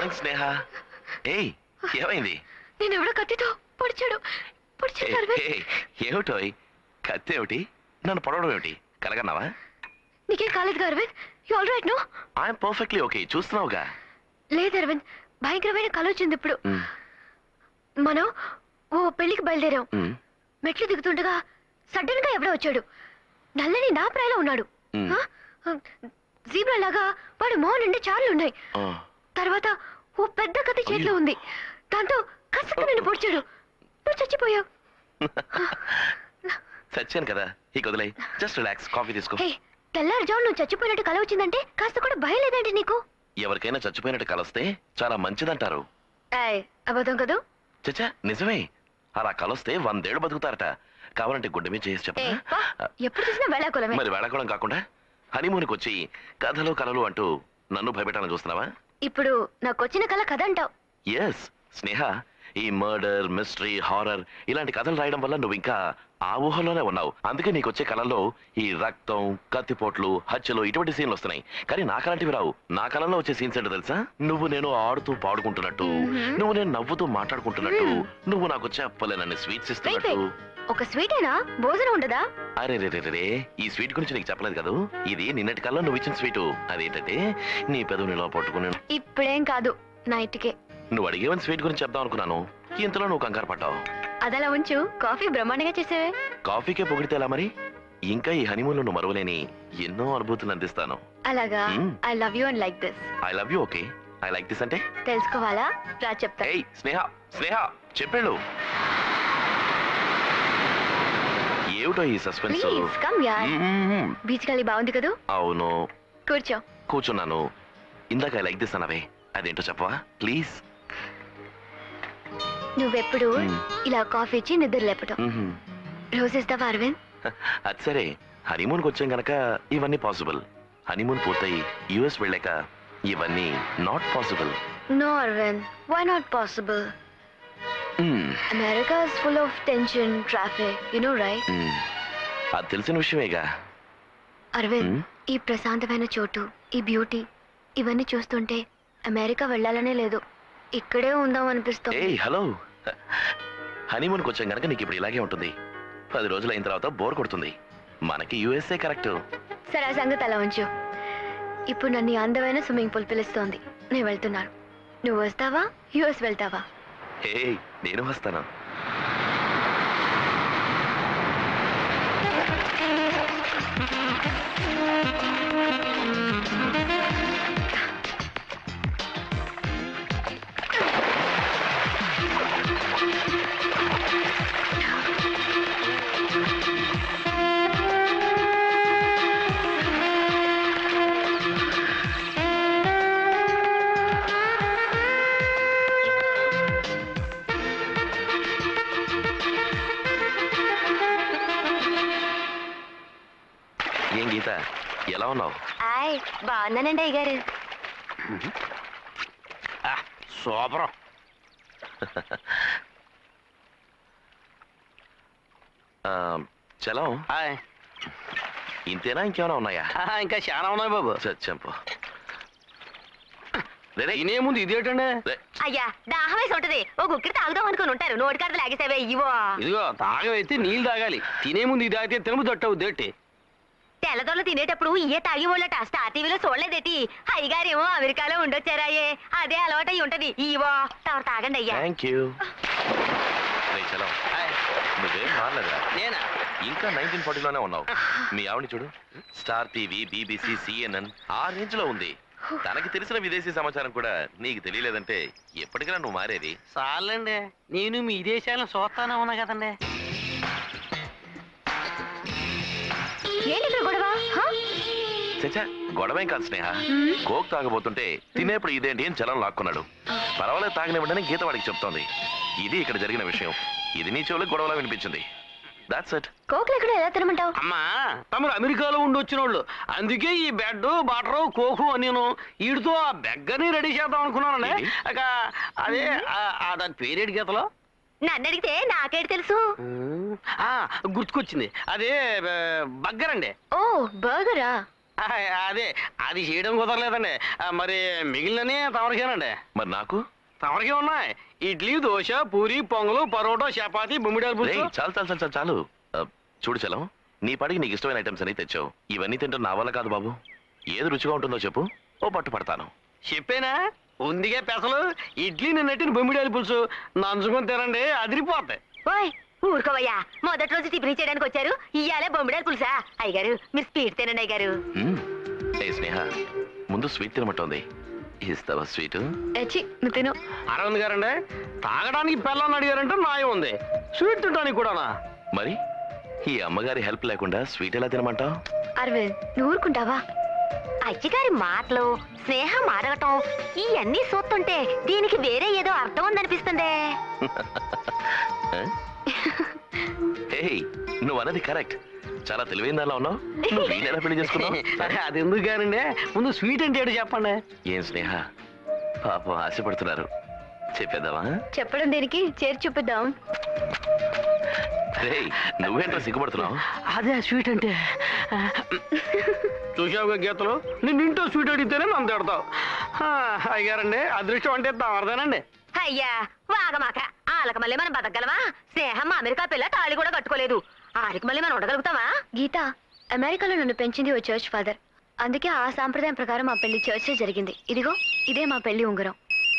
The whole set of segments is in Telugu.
మార్నింగ్ స్నేహ ఏయ్ ఏమైంది నేను ఎవడో కత్తితో పొడిచాడు పొడిచాడు అరవింద్ ఏయ్, ఏమిటోయ్ కత్తి ఏమిటి నన్ను పొడవడం ఏమిటి కలగన్నావా నీకేం కాలేదు Aravind you all right no I'm perfectly okay చూస్తున్నావుగా లేదు అరవింద్ భయంకరమైన కళ వచ్చింది ఇప్పుడు మ్, మనం ఓ పెళ్లికి బయలుదేరాం మ్, మెట్లు దిగుతుండగా సడన్ గా ఎవడో వచ్చాడు నల్లని నా ప్రాయలో ఉన్నాడు మ్. జీబ్రా లాగా వాడు మోహన్ నుండి చార్లు ఉన్నాయి ఆ, తర్వాత ఓ పెద్ద కత్తి చేతిలో ఉంది దాంతో కసక్క నిన్ను పొడిచాడు నువ్వు చచ్చిపోయావు చచ్చాను కదా ఇక వదిలే జస్ట్ రిలాక్స్ కాఫీ తీసుకో హే తెల్లారుజాము నువ్వు చచ్చిపోయినట్టు కల వచ్చిందంటే కాస్త కూడా భయం లేదండి నీకు ఎవరికైనా చచ్చిపోయినట్టు కలొస్తే చాలా మంచిదంటారు ఏయ్, అబద్ధం కదూ చచ్చా నిజమే అలా కలొస్తే వందేళ్లు బతుకుతారట కావాలంటే గుడ్డ మీద చేసి ఏ చెప్పా వా, ఎప్పుడు చూసినా వేళాకులమే మరి వేళకోవడం కాకుండా హనీమూన్కి వచ్చి కథలు కలలు అంటూ నన్ను భయపెట్టాలని చూస్తున్నావా ఇప్పుడు నాకు వచ్చిన కళ కథ అంటావు ఎస్ స్నేహ ఈ మర్డర్ మిస్టరీ హారర్ ఇలాంటి కథలు రాయడం వల్ల నువ్వు ఇంకా ఆ ఊహలోనే ఉన్నావు అందుకే నీకు వచ్చే కళల్లో ఈ రక్తం కత్తిపోట్లు హత్యలు ఇటువంటి సీన్లు వస్తున్నాయి కానీ నాకు అలాంటివి రావు నా కళలో వచ్చే సీన్స్ ఏంటో తెలుసా నువ్వు నేను ఆడుతూ పాడుకుంటున్నట్టు మ్మ్. నువ్వు నేను నవ్వుతూ మాట్లాడుకుంటున్నట్టు మ్మ్. నువ్వు నాకు చెప్పలేనన్ని స్వీట్స్ వెయిట్ ఇస్తున్నట్టు వెయిట్ ఒక స్వీటేనా భోజనం ఉండదా అరే రే రే రే రే, ఈ స్వీట్ గురించి నీకు చెప్పలేదు కదా ఇది నిన్నటి కల్లా నువ్వు ఇచ్చిన స్వీటు అదేంటంటే నీ పెదవుని ఇలా పట్టుకుని ఇప్పుడేం కాదు నైట్కే నువ్వు అడిగేవని స్వీట్ గురించి చెప్దాం అనుకున్నాను ఇంతలో నువ్వు కంగారు పడ్డావు అదలా ఉంచు కాఫీ బ్రహ్మాండంగా చేసేవే కాఫీకే పొగిడితే ఎలా మరి ఇంకా ఈ హనీమూన్లో నువ్వు మరవలేని ఎన్నో అనుభూతులు అందిస్తాను అలాగా మ్మ్. I love you and like this I love you okay I like this అంటే తెలుసుకోవాలా రా చెప్తా ఏయ్ స్నేహ స్నేహ చెప్పేళ్ళు ఏమిటో ఈ సస్పెన్స్ ప్లీజ్ కమ్ యార్ బీచ్ కలి బాగుంది కదూ అవును కూర్చో కూర్చున్నాను ఇందాక ఐ లైక్ దిస్ అన్నవే అదేంటో చెప్పవా ప్లీజ్ నువ్వెప్పుడు మ్మ్. ఇలా కాఫీ ఇచ్చి నిద్ర లేపటం రోజు ఇస్తావా అరవింద్ అది సరే హనీమూన్కి వచ్చాం గనక ఇవన్నీ పాసిబుల్ హనీమూన్ పూర్తయి యుఎస్ వెళ్ళాక ఇవన్నీ not possible no Aravind why not possible America is full of tension traffic you know right అది తెలిసిన విషయమేగా అరవింద్ మ్మ్. ఈ ప్రశాంతమైన చోటు ఈ బ్యూటీ ఇవన్నీ చూస్తుంటే అమెరికా వెళ్ళాలనే లేదు ఇక్కడే ఉందాం అనిపిస్తుంది ఏయ్ హలో హనీమూన్కి వచ్చాం గనక నీకు ఇప్పుడు ఇలాగే ఉంటుంది పది రోజులు అయిన తర్వాత బోర్ కొడుతుంది మనకి యుఎస్ఏ కరెక్ట్ సరే ఆ సంగతి అలా ఉంచు ఇప్పుడు నన్ను ఈ అందమైన స్విమ్మింగ్ పూల్ పిలుస్తోంది నేను వెళ్తున్నాను నువ్వు వస్తావా యుఎస్ వెళ్తావా ఏయ్ నేను వస్తాను ఏం గీత ఎలా ఉన్నావు ఆయ్ బాగున్నానండి అయ్యగారు సూపరం ఆ, చలం హాయ్ ఇంతేనా ఇంకేమైనా ఉన్నాయా ఆహా, ఇంకా చాలా ఉన్నాయి బాబు చచ్చంపు రే, రే, తినే ముందు ఇదేటండి రే, అయ్యా దాహం వేసి ఉంటది ఓ గుక్కిరి తాగుదాం అనుకుని ఉంటారు నోటి కడత లాగేసేవే ఇవో ఇదిగో తాగవైతే నీళ్ళు తాగాలి తినే ముందు ఇది తాగితే తినము తట్టవుద్ది ఏంటి తెల్లదొరలు తినేటప్పుడు ఇయ్యే తాగి వాళ్ళట స్టార్ టీవీలో చూడలేదేటి అయ్యగారేమో అమెరికాలో ఉండొచ్చారాయే అదే అలవాటు అయి ఉంటది ఇవో తవరు తాగండి అయ్యా థ్యాంక్ యూ రే, చలం హాయ్. నువ్వేం మారలేదురా నేనా ఇంకా నైన్టీన్ ఫార్టీలోనే ఉన్నావు మీ ఆవిడ చూడు స్టార్ టీవీ బీబీసీ సిఎన్ఎన్ ఆ రేంజ్ లో ఉంది తనకి తెలిసిన విదేశీ సమాచారం కూడా నీకు తెలియలేదంటే ఎప్పటికైనా నువ్వు మారేది చాలండి నేను మీ దేశాలను చూస్తానే ఉన్నా కదండి ఏంటి ఇక్కడ గొడవ హా? చచ్చా గొడవేం కాదు స్నేహ మ్మ్. కోక్ తాగబోతుంటే తినేప్పుడు ఇదేంటి అని చలం లాక్కున్నాడు పర్వాలేదు తాగనివ్వండి గీత వాడికి చెప్తోంది ఇది ఇక్కడ జరిగిన విషయం ఇది నీ చెవులకు గొడవలా వినిపించింది దాట్స్ ఇట్ కోకులు ఎక్కడ ఎలా తినమంటావు అమ్మా తమరు అమెరికాలో ఉండి వచ్చిన వాళ్ళు అందుకే ఈ బెడ్ బటరు కోకు నేను వీడితో ఆ బెగ్గని రెడీ చేద్దాం అనుకున్నానండి ఏంటి? ఇక అదే ఆ- ఆ దాని పేరేడు గీతలో నన్ను అడిగితే నాకేటి తెలుసు ఆ గుర్తుకొచ్చింది అదే బ- బగ్గరండి ఓ బర్గరా ఆ, అదే అది చేయడం కుదరలేదండి ఆ, మరి మిగిలినని తమరికేనండి మరి నాకు తమరికే ఉన్నాయి ఇడ్లీ దోశ పూరి పొంగలు పరోటా చపాతి బొమ్మిడాలు రేయ్, పులుసు చాలు చాలు చాలు చాలు చాలు ఆ, చూడు చలం నీ పడికి నీకు ఇష్టమైన ఐటమ్స్ అని తెచ్చావు ఇవన్నీ తింటే నా వల్ల కాదు బాబు ఏది రుచిగా ఉంటుందో చెప్పు ఓ పట్టు పడతాను చెప్పేనా ఉందిగా పెసలు ఇడ్లీ నిన్నట్టిన బొమ్మిడాలు పులుసు నంచుకొని తినండి అదిరిపోతాయి ఓయ్ ఊరుకోవయ్యా మొదటి రోజు టిఫిన్ చేయడానికి వచ్చారు ఇయ్యాలే బొమ్మిడాలు పులుసా అయ్యగారు మీరు స్పీడ్ తినండి అయ్యగారు మ్మ్. ఏ స్నేహ ముందు స్వీట్ తినమంటోంది ఇస్తావా స్వీట్ ఎచ్చి నువ్వు తిను అరవింద్ గారండి తాగడానికి పిల్లని అడిగారంటే న్యాయం ఉంది స్వీట్ తింటానికి కూడానా మరి ఈ అమ్మగారి హెల్ప్ లేకుండా స్వీట్ ఎలా తినమంటావు అరవింద్ నువ్వు ఊరుకుంటావా అయ్యగారి మాటలు స్నేహం అడగటం ఇవన్నీ చూస్తుంటే దీనికి వేరే ఏదో అర్థం ఉందనిపిస్తుందే ఏయ్ నువ్వు అన్నది కరెక్ట్ చాలా తెలివైన దానిలో ఉన్నావు నువ్వు వీణ్ ఎలా పెళ్లి చేసుకున్నావు అది ఎందుకు గారండి ముందు స్వీట్ అంటే ఏంటో చెప్పండి ఏం స్నేహ పాపం ఆశపడుతున్నారు చెప్పేద్దామా చెప్పడం దేనికి చేరి చూపిద్దాం రేయ్ నువ్వేంట్రా సిగ్గుపడుతున్నావు అదే స్వీట్ అంటే చూసావుగా గీతలు నేను ఇంట్లో స్వీట్ అడిగితేనే నన్ను తిడతావు ఆ, అయ్యారండి అదృష్టం అంటే తమరదేనండి అయ్యా వాగమాక ఆలక మళ్ళీ మనం బతకగలమా స్నేహం మా అమెరికా పిల్ల తాళి కూడా కట్టుకోలేదు ఆడికి మళ్ళీ మనం ఉండగలుగుతామా గీత అమెరికాలో నన్ను పెంచింది ఓ చర్చ్ ఫాదర్ అందుకే ఆ సాంప్రదాయం ప్రకారం మా పెళ్లి చర్చ్ జరిగింది ఇదిగో ఇదే మా పెళ్లి ఉంగరం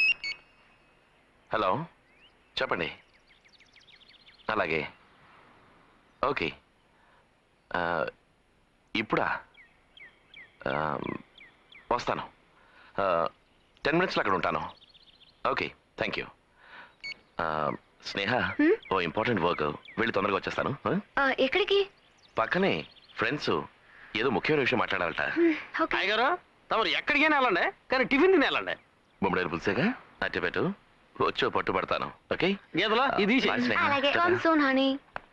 హలో చెప్పండి అలాగే ఓకే ఆ, ఇప్పుడా ఆ, వస్తాను టెన్ మినిట్స్లో అక్కడ ఉంటాను okay thank you Sneha Hmm? ఓ ఇంపార్టెంట్ వర్క్ వెళ్ళి తొందరగా వచ్చేస్తాను ఆ? ఆ, ఎక్కడికి పక్కనే ఫ్రెండ్స్ ఏదో ముఖ్యమైన విషయం మాట్లాడాలట హ్మ్, ఓకే అయ్యగారు తమరు ఎక్కడికైనా వెళ్ళండి కానీ టిఫిన్ తిని వెళ్ళండి బొమ్మడేరు పులిసేగా అట్టెపెట్టు వచ్చో పట్టు పడతాను ఓకే గీతలో ఇది Bye, స్నేహ. అలాగే Ta-ta. Come soon honey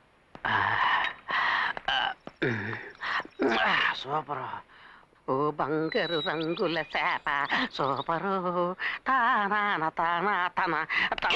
super ఓ బంగారు రంగుల చేప సూపరు తానా తానా తన తన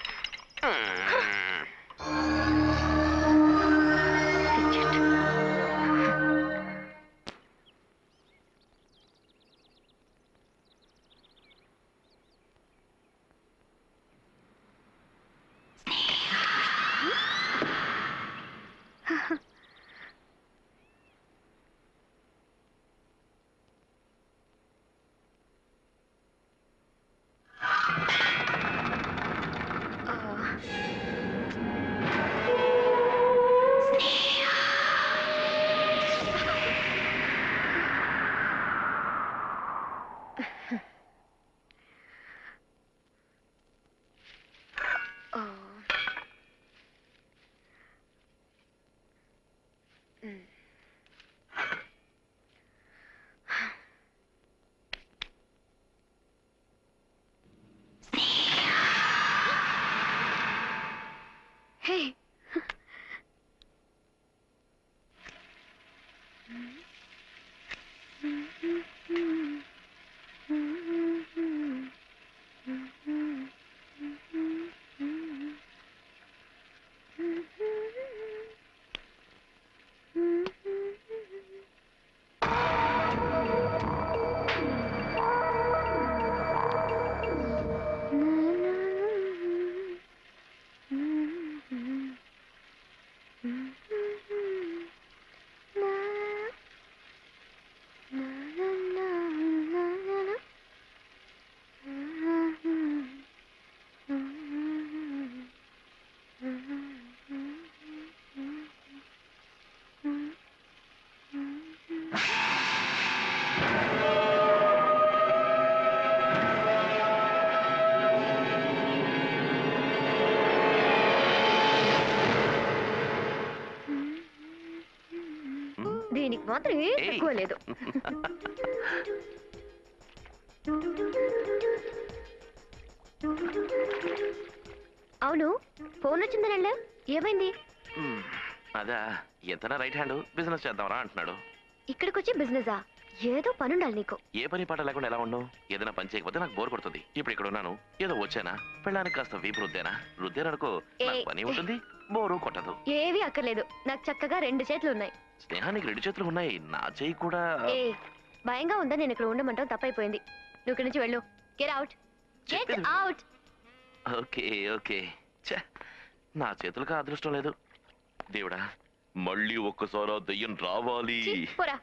హే దీనికి మాత్రం ఏం ఏయ్. తక్కువ లేదు అవును ఫోన్ వచ్చిందని ఏమైంది మ్మ్. అదా ఎంతనా రైట్ హ్యాండ్ బిజినెస్ చేద్దామరా అంటున్నాడు ఇక్కడికొచ్చి బిజినెసా ఏదో పనుండాలి నీకు ఏ పని పాట లేకుండా ఎలా ఉండవు ఏదైనా పని చేయకపోతే నాకు బోర్ కొడుతుంది ఇప్పుడు ఇక్కడ ఉన్నాను ఏదో వచ్చానా పెళ్ళానికి కాస్త వీపు రుద్దేనా రుద్దేననుకో నాకు ఏ- పని ఉంటుంది బోరు కొట్టదు ఏవి అక్కర్లేదు నాకు చక్కగా రెండు చేతులు ఉన్నాయి స్నేహానికి రెండు చేతులు ఉన్నాయి నా చేయి కూడా ఏ భయంగా ఉందా నేను ఇక్కడ ఉండమంటాం తప్పైపోయింది నువ్వు ఇక్కడి నుంచి వెళ్ళు గెట్ అవుట్ గెట్ చెప్పేది- అవుట్ ఓకే ఓకే ఛే, నా చేతులకు ఆ అదృష్టం లేదు దేవుడా మళ్ళీ ఒక్కసారి ఆ దెయ్యం రావాలి పోరా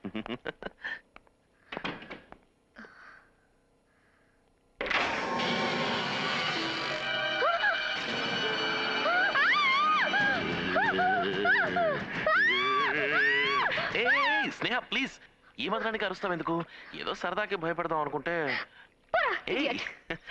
ఏ స్నేహ ప్లీజ్ ఈ మాత్రానికి అరుస్తాం ఎందుకు ఏదో సరదాకి భయపడదాం అనుకుంటే ఏయ్. idiot.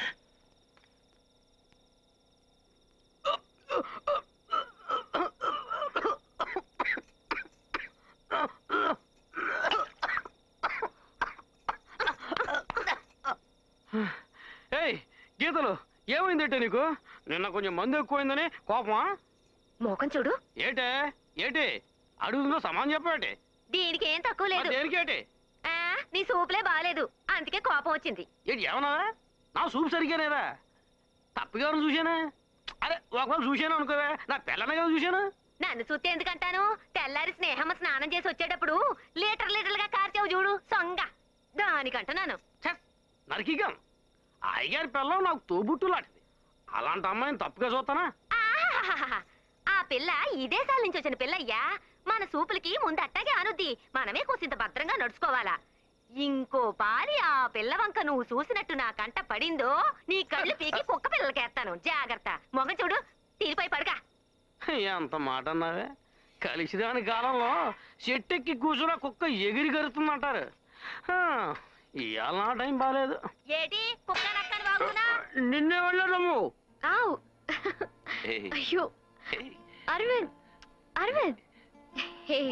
ఏయ్ గీతలు ఏమైందంటే నీకు నిన్న కొంచెం మందు ఎక్కువైందని కోపమా మోకం చూడు ఏటే ఏటి అడుగుతుందో సమానం చెప్పేటి దీనికి ఏం తక్కువ లేదు దేనికేటి ఆ, నీ సూపులే బాగాలేదు అందుకే కోపం వచ్చింది ఏంటి ఏమన్నా నా సూప్ సరిగ్గానేదా తప్పుగా ఎవరిని చూశానా అరే ఒకవేళ చూశాను అనుకోవే నా పిల్లనే కదా చూశాను నన్ను చూస్తే ఎందుకంటాను తెల్లారి స్నేహమ్మ స్నానం చేసి వచ్చేటప్పుడు లీటర్ లీటర్లుగా కార్చావు చూడు సొంగ దానికంటున్నాను ఛ, నరికిగాం అయ్యగారి పిల్లం నాకు తోబుట్టు లాంటిది అలాంటి అమ్మాయిని తప్పుగా చూస్తానా ఆహాహాహా. ఆ పిల్ల ఈ దేశాల నుంచి వచ్చిన పిల్లయ్యా మన సూపులకి ముందు అట్టాగే అనుద్ది మనమే కూసింత భద్రంగా నడుచుకోవాలా ఇంకో పారి ఆ పిల్ల వంక నువ్వు చూసినట్టు నా కంట పడిందో నీ కళ్ళు పీకి కుక్క పిల్లలకేస్తాను జాగ్రత్త మొగ చూడు తీరిపై పడక ఎంత మాట అన్నావే కలిసిదాని కాలంలో చెట్టెక్కి కూర్చున్న కుక్క ఎగిరి గరుతుందంటారు హా, ఇవాళ నా టైం బాగాలేదు ఏటి కుక్క నక్కని బాగున్నా నిన్నే వెళ్ళడము ఆవ్ ఏయ్, అయ్యో ఏయ్. అరవింద్ అరవింద్ హే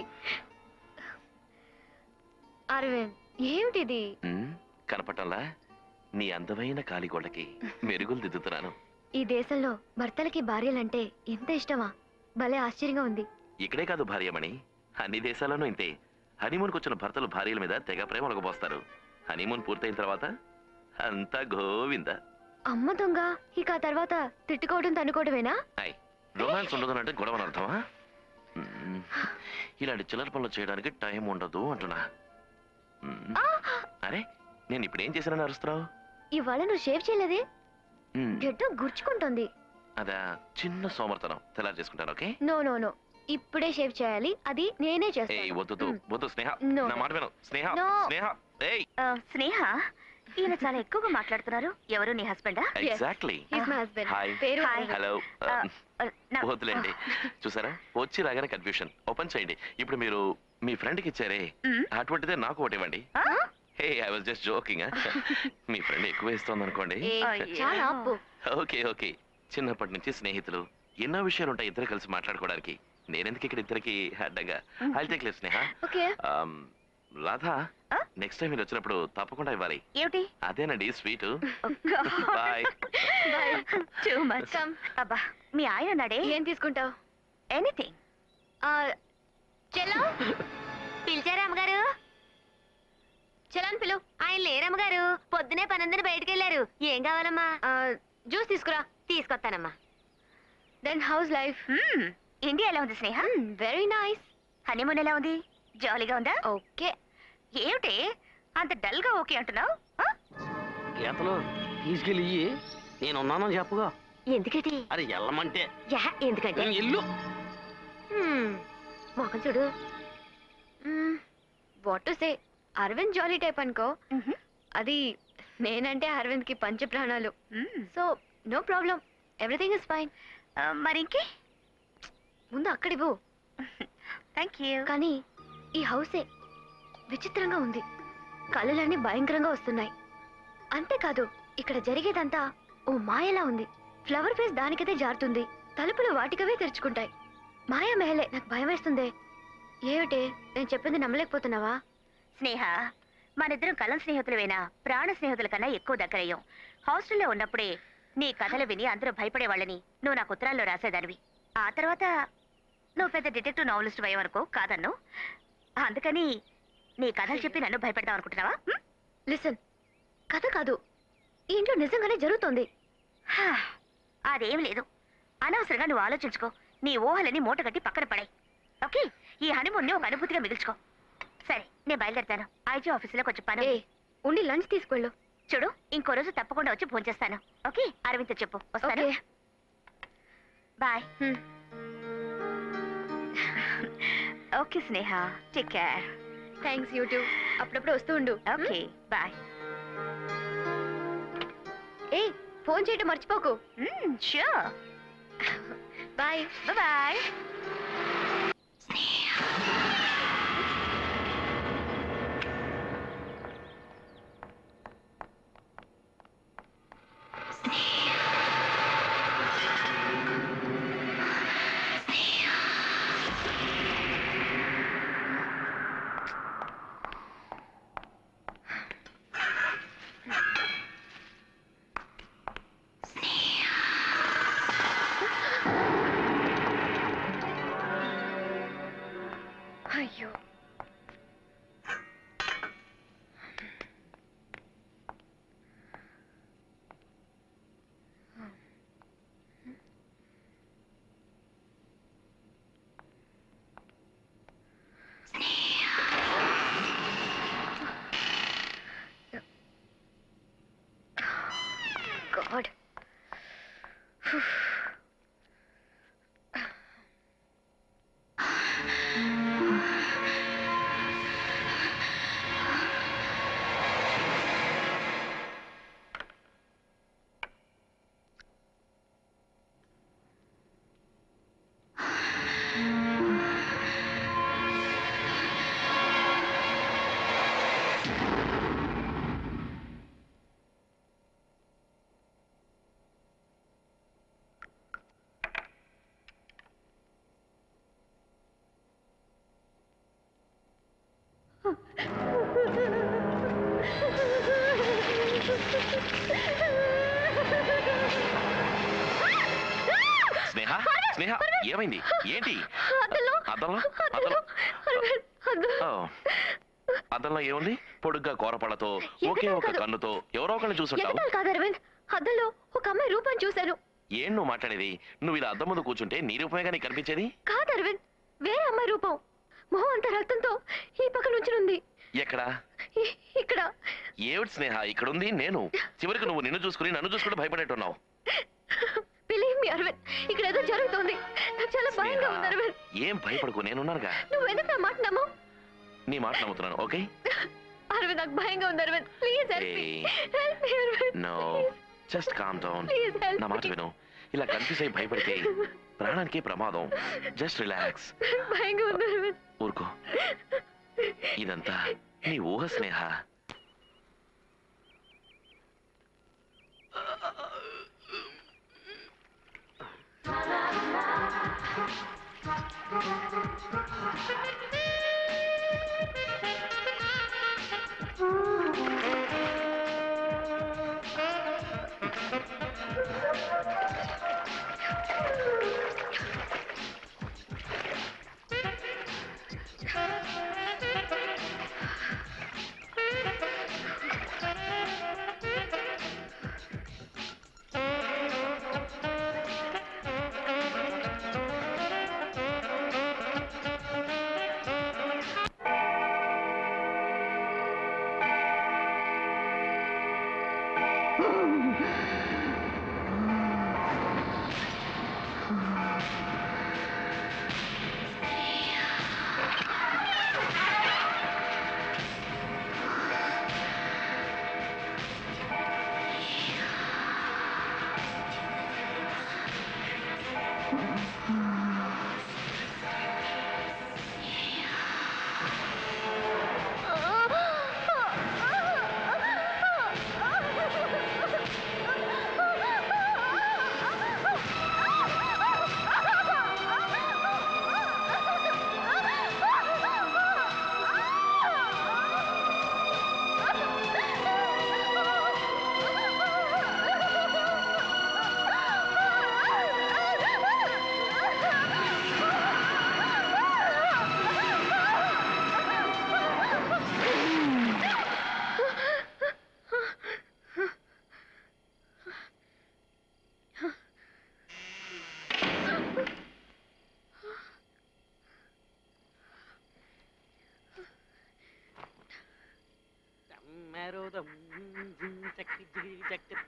అరవింద్ ఏమిటిది ఉమ్, కనపటంలా నీ అందమైన కాలిగోళ్ళకి మెరుగులు దిద్దుతున్నాను ఈ దేశంలో భర్తలకి భార్యలంటే ఇంత ఇష్టమా భలే ఆశ్చర్యంగా ఉంది ఇక్కడే కాదు భార్యమణి అన్ని దేశాల్లోనూ ఇంతే హనీమూన్కి వచ్చిన భర్తలు భార్యల మీద తెగ ప్రేమలకు పోస్తారు హనీమూన్ పూర్తయిన తర్వాత అంతా గోవింద అమ్మ దొంగ ఇక ఆ తర్వాత తిట్టుకోవడం తన్నుకోవడమేనా అయ్ రొమాన్స్ ఉండదు గొడవ అని అర్థమా ఉమ్, ఇలాంటి చిల్లర పనులు చేయడానికి టైం ఉండదు అంటున్నా ఉమ్, అరే నేను ఇప్పుడు ఏం చేశానని అరుస్తున్నావు ఇవాళ నువ్వు షేవ్ చేయలేదే ఉమ్, గడ్డం గుర్చుకుంటోంది అదా చిన్న సోమర్తనం తెల్లారి చేసుకుంటాను ఓకే నో నో నో ఇప్పుడే షేవ్ చేయాలి అది నేనే ఏయ్ చేస్తాను వద్దు మ్. వద్దు స్నేహ No. నా మాట విను స్నేహ No. స్నేహ ఏయ్ స్నేహ ఈయన చాలా ఎక్కువగా మాట్లాడుతున్నారు ఎవరు నీ హస్బెండా exactly He's my husband. Hi. పేరు Hi. అరవింద్. హలో వద్దులేండి చూసారా వచ్చి రాగానే కన్ఫ్యూషన్ ఓపెన్ చేయండి ఇప్పుడు మీరు మీ ఫ్రెండ్ కి ఇచ్చారే అటువంటిదే నాకు ఒకటి ఇవ్వండి hey I was just joking మీ ఫ్రెండ్ ఎక్కువ ఇస్తోంది అనుకోండి ఏ, అయ్యో. చాలా ఆపు ఓకే ఓకే చిన్నప్పటి నుంచి స్నేహితులు ఎన్నో విషయాలు ఉంటాయి ఇద్దరు కలిసి మాట్లాడుకోవడానికి నేనెందుకు ఇక్కడ ఇద్దరికి అడ్డగా I take less Sneha okay Um, Radha next time మీరు వచ్చినప్పుడు తప్పకుండా ఇవ్వాలి ఏమిటి అదేనండి sweet bye bye too much Come. అబ్బా మీ ఆయన నాడే ఏం తీసుకుంటావు ఎనీథింగ్ చెల్లో పిలిచారా అమ్మగారు చెల్లని పిలు ఆయన లేరమ్మగారు పొద్దునే పనందరూ బయటికి వెళ్ళారు ఏం కావాలమ్మా జ్యూస్ తీసుకురా తీసుకొస్తానమ్మా దెన్ హౌస్ లైఫ్ మ్మ్. ఇండియా ఎలా ఉంది స్నేహ వెరీ నైస్ హనీమూన్ ఎలా ఉంది జాలీగా ఉందా ఓకే ఏమిటి అంత డల్ గా ఓకే అంటున్నావు గీతలు తీసుకెళ్ళి ఇయ్యి. నేను ఉన్నానని చెప్పుగా ఎందుకటి అరే వెళ్ళమంటే యా ఎందుకంటే నేను ఇల్లు హ్మ్. మొఖం చూడు what to say Arvind jolly type అనుకో మ్హూ. అది నేనంటే అరవింద్ కి పంచ ప్రాణాలు hmm. So no problem everything is fine ఆ, మరి ఇంకే ముందు అక్కడివ్వు థ్యాంక్ యూ కానీ ఈ హౌసే విచిత్రంగా ఉంది కళ్ళలన్నీ భయంకరంగా వస్తున్నాయి అంతేకాదు ఇక్కడ జరిగేదంతా ఓ మాయలా ఉంది ఫ్లవర్ ఫేస్ దానికదే జారుతుంది తలుపులు వాటికవే తెరుచుకుంటాయి మాయా మెహలే నాకు భయం వేస్తుందే ఏమిటే నేను చెప్పింది నమ్మలేకపోతున్నావా స్నేహ మనిద్దరం కలం స్నేహితులవేనా ప్రాణ స్నేహితుల కన్నా ఎక్కువ దగ్గరయ్యాం హాస్టల్లో ఉన్నప్పుడే నీ కథలు విని అందరూ భయపడేవాళ్ళని నువ్వు నాకు ఉత్తరాల్లో రాసేదానివి ఆ తర్వాత నువ్వు పెద్ద డిటెక్టివ్ నావలిస్ట్ అయ్యేవరకు కాదన్ను అందుకని నీ కథలు చెప్పి నన్ను భయపెడదాం అనుకుంటున్నావా హ్మ్? లిసన్ కథ కాదు ఈ ఇంట్లో నిజంగానే జరుగుతోంది హా, అదేం లేదు అనవసరంగా నువ్వు ఆలోచించుకో నీ ఊహలని మూట కట్టి పక్కన పడాయి ఓకే ఈ హనీమూన్ని ఒక అనుభూతిగా మిగుల్చుకో సరే నేను బయలుదేరుతాను ఐజీ ఆఫీసులో కొంచెం పని ఏ ఉంది. ఉండి లంచ్ తీసుకెళ్ళు చూడు ఇంకో రోజు తప్పకుండా వచ్చి ఫోన్ చేస్తాను ఓకే అరవింద్ చెప్పు వస్తాను okay bye hmm. Okay Sneha take care thanks YouTube అప్పుడప్పుడు వస్తూ ఉండు ఓకే బాయ్ ఏ ఫోన్ చేయటం మర్చిపోకు షూర్ బాయ్ బాయ్ అయ్యో గాడ్ స్నేహ స్నేహ ఏమైంది ఏంటి అద్దంలో అద్దంలో అద్దంలో అరవింద్, అద్దం. ఓ, అద్దంలో ఏముంది పొడుగ్గా కోరపళ్ళతో ఒకే ఎగతాళి ఒక కాదు. కన్నుతో ఎవరో ఒకరిని చూసుంటావు ఎగతాళి కాదు అరవింద్ అద్దంలో ఒక అమ్మాయి రూపాన్ని చూశాను ఏం నువ్వు మాట్లాడేది నువ్వు ఇలా అద్దం ముందు కూర్చుంటే నీ రూపమేగా నీకు కనిపించేది కాదు అరవింద్ వేరే అమ్మాయి రూపం మొహం అంతా రక్తంతో ఈ పక్క నుంచునుంది ఎక్కడా ఇ- ఇక్కడ ఏమిటి స్నేహ ఇక్కడ ఉంది నేను చివరికి నువ్వు నిన్ను చూసుకుని నన్ను చూసుకుంటూ భయపడేట్టున్నావు బిలీవ్ మీ అరవింద్ ఇక్కడ ఏదో జరుగుతోంది నాకు చాలా భయంగా ఉంది స్నేహ, అరవింద్ ఏం భయపడకు నేనున్నానుగా నువ్వు ఎందుకు నా మాట నమ్మవు నీ మాట నమ్ముతున్నాను ఓకే అరవింద్ నాకు భయంగా ఉంది Arvind please help me Hey. Help me Arvind no just calm down please help నా మాట విను ఇలా కన్ఫ్యూజ్ అయి భయపడితే ప్రాణానికి ప్రమాదం జస్ట్ రిలాక్స్ భయంగా ఉంది అరవింద్ ఊరుకో ఇదంతా నీ ఊహ స్నేహ ఆ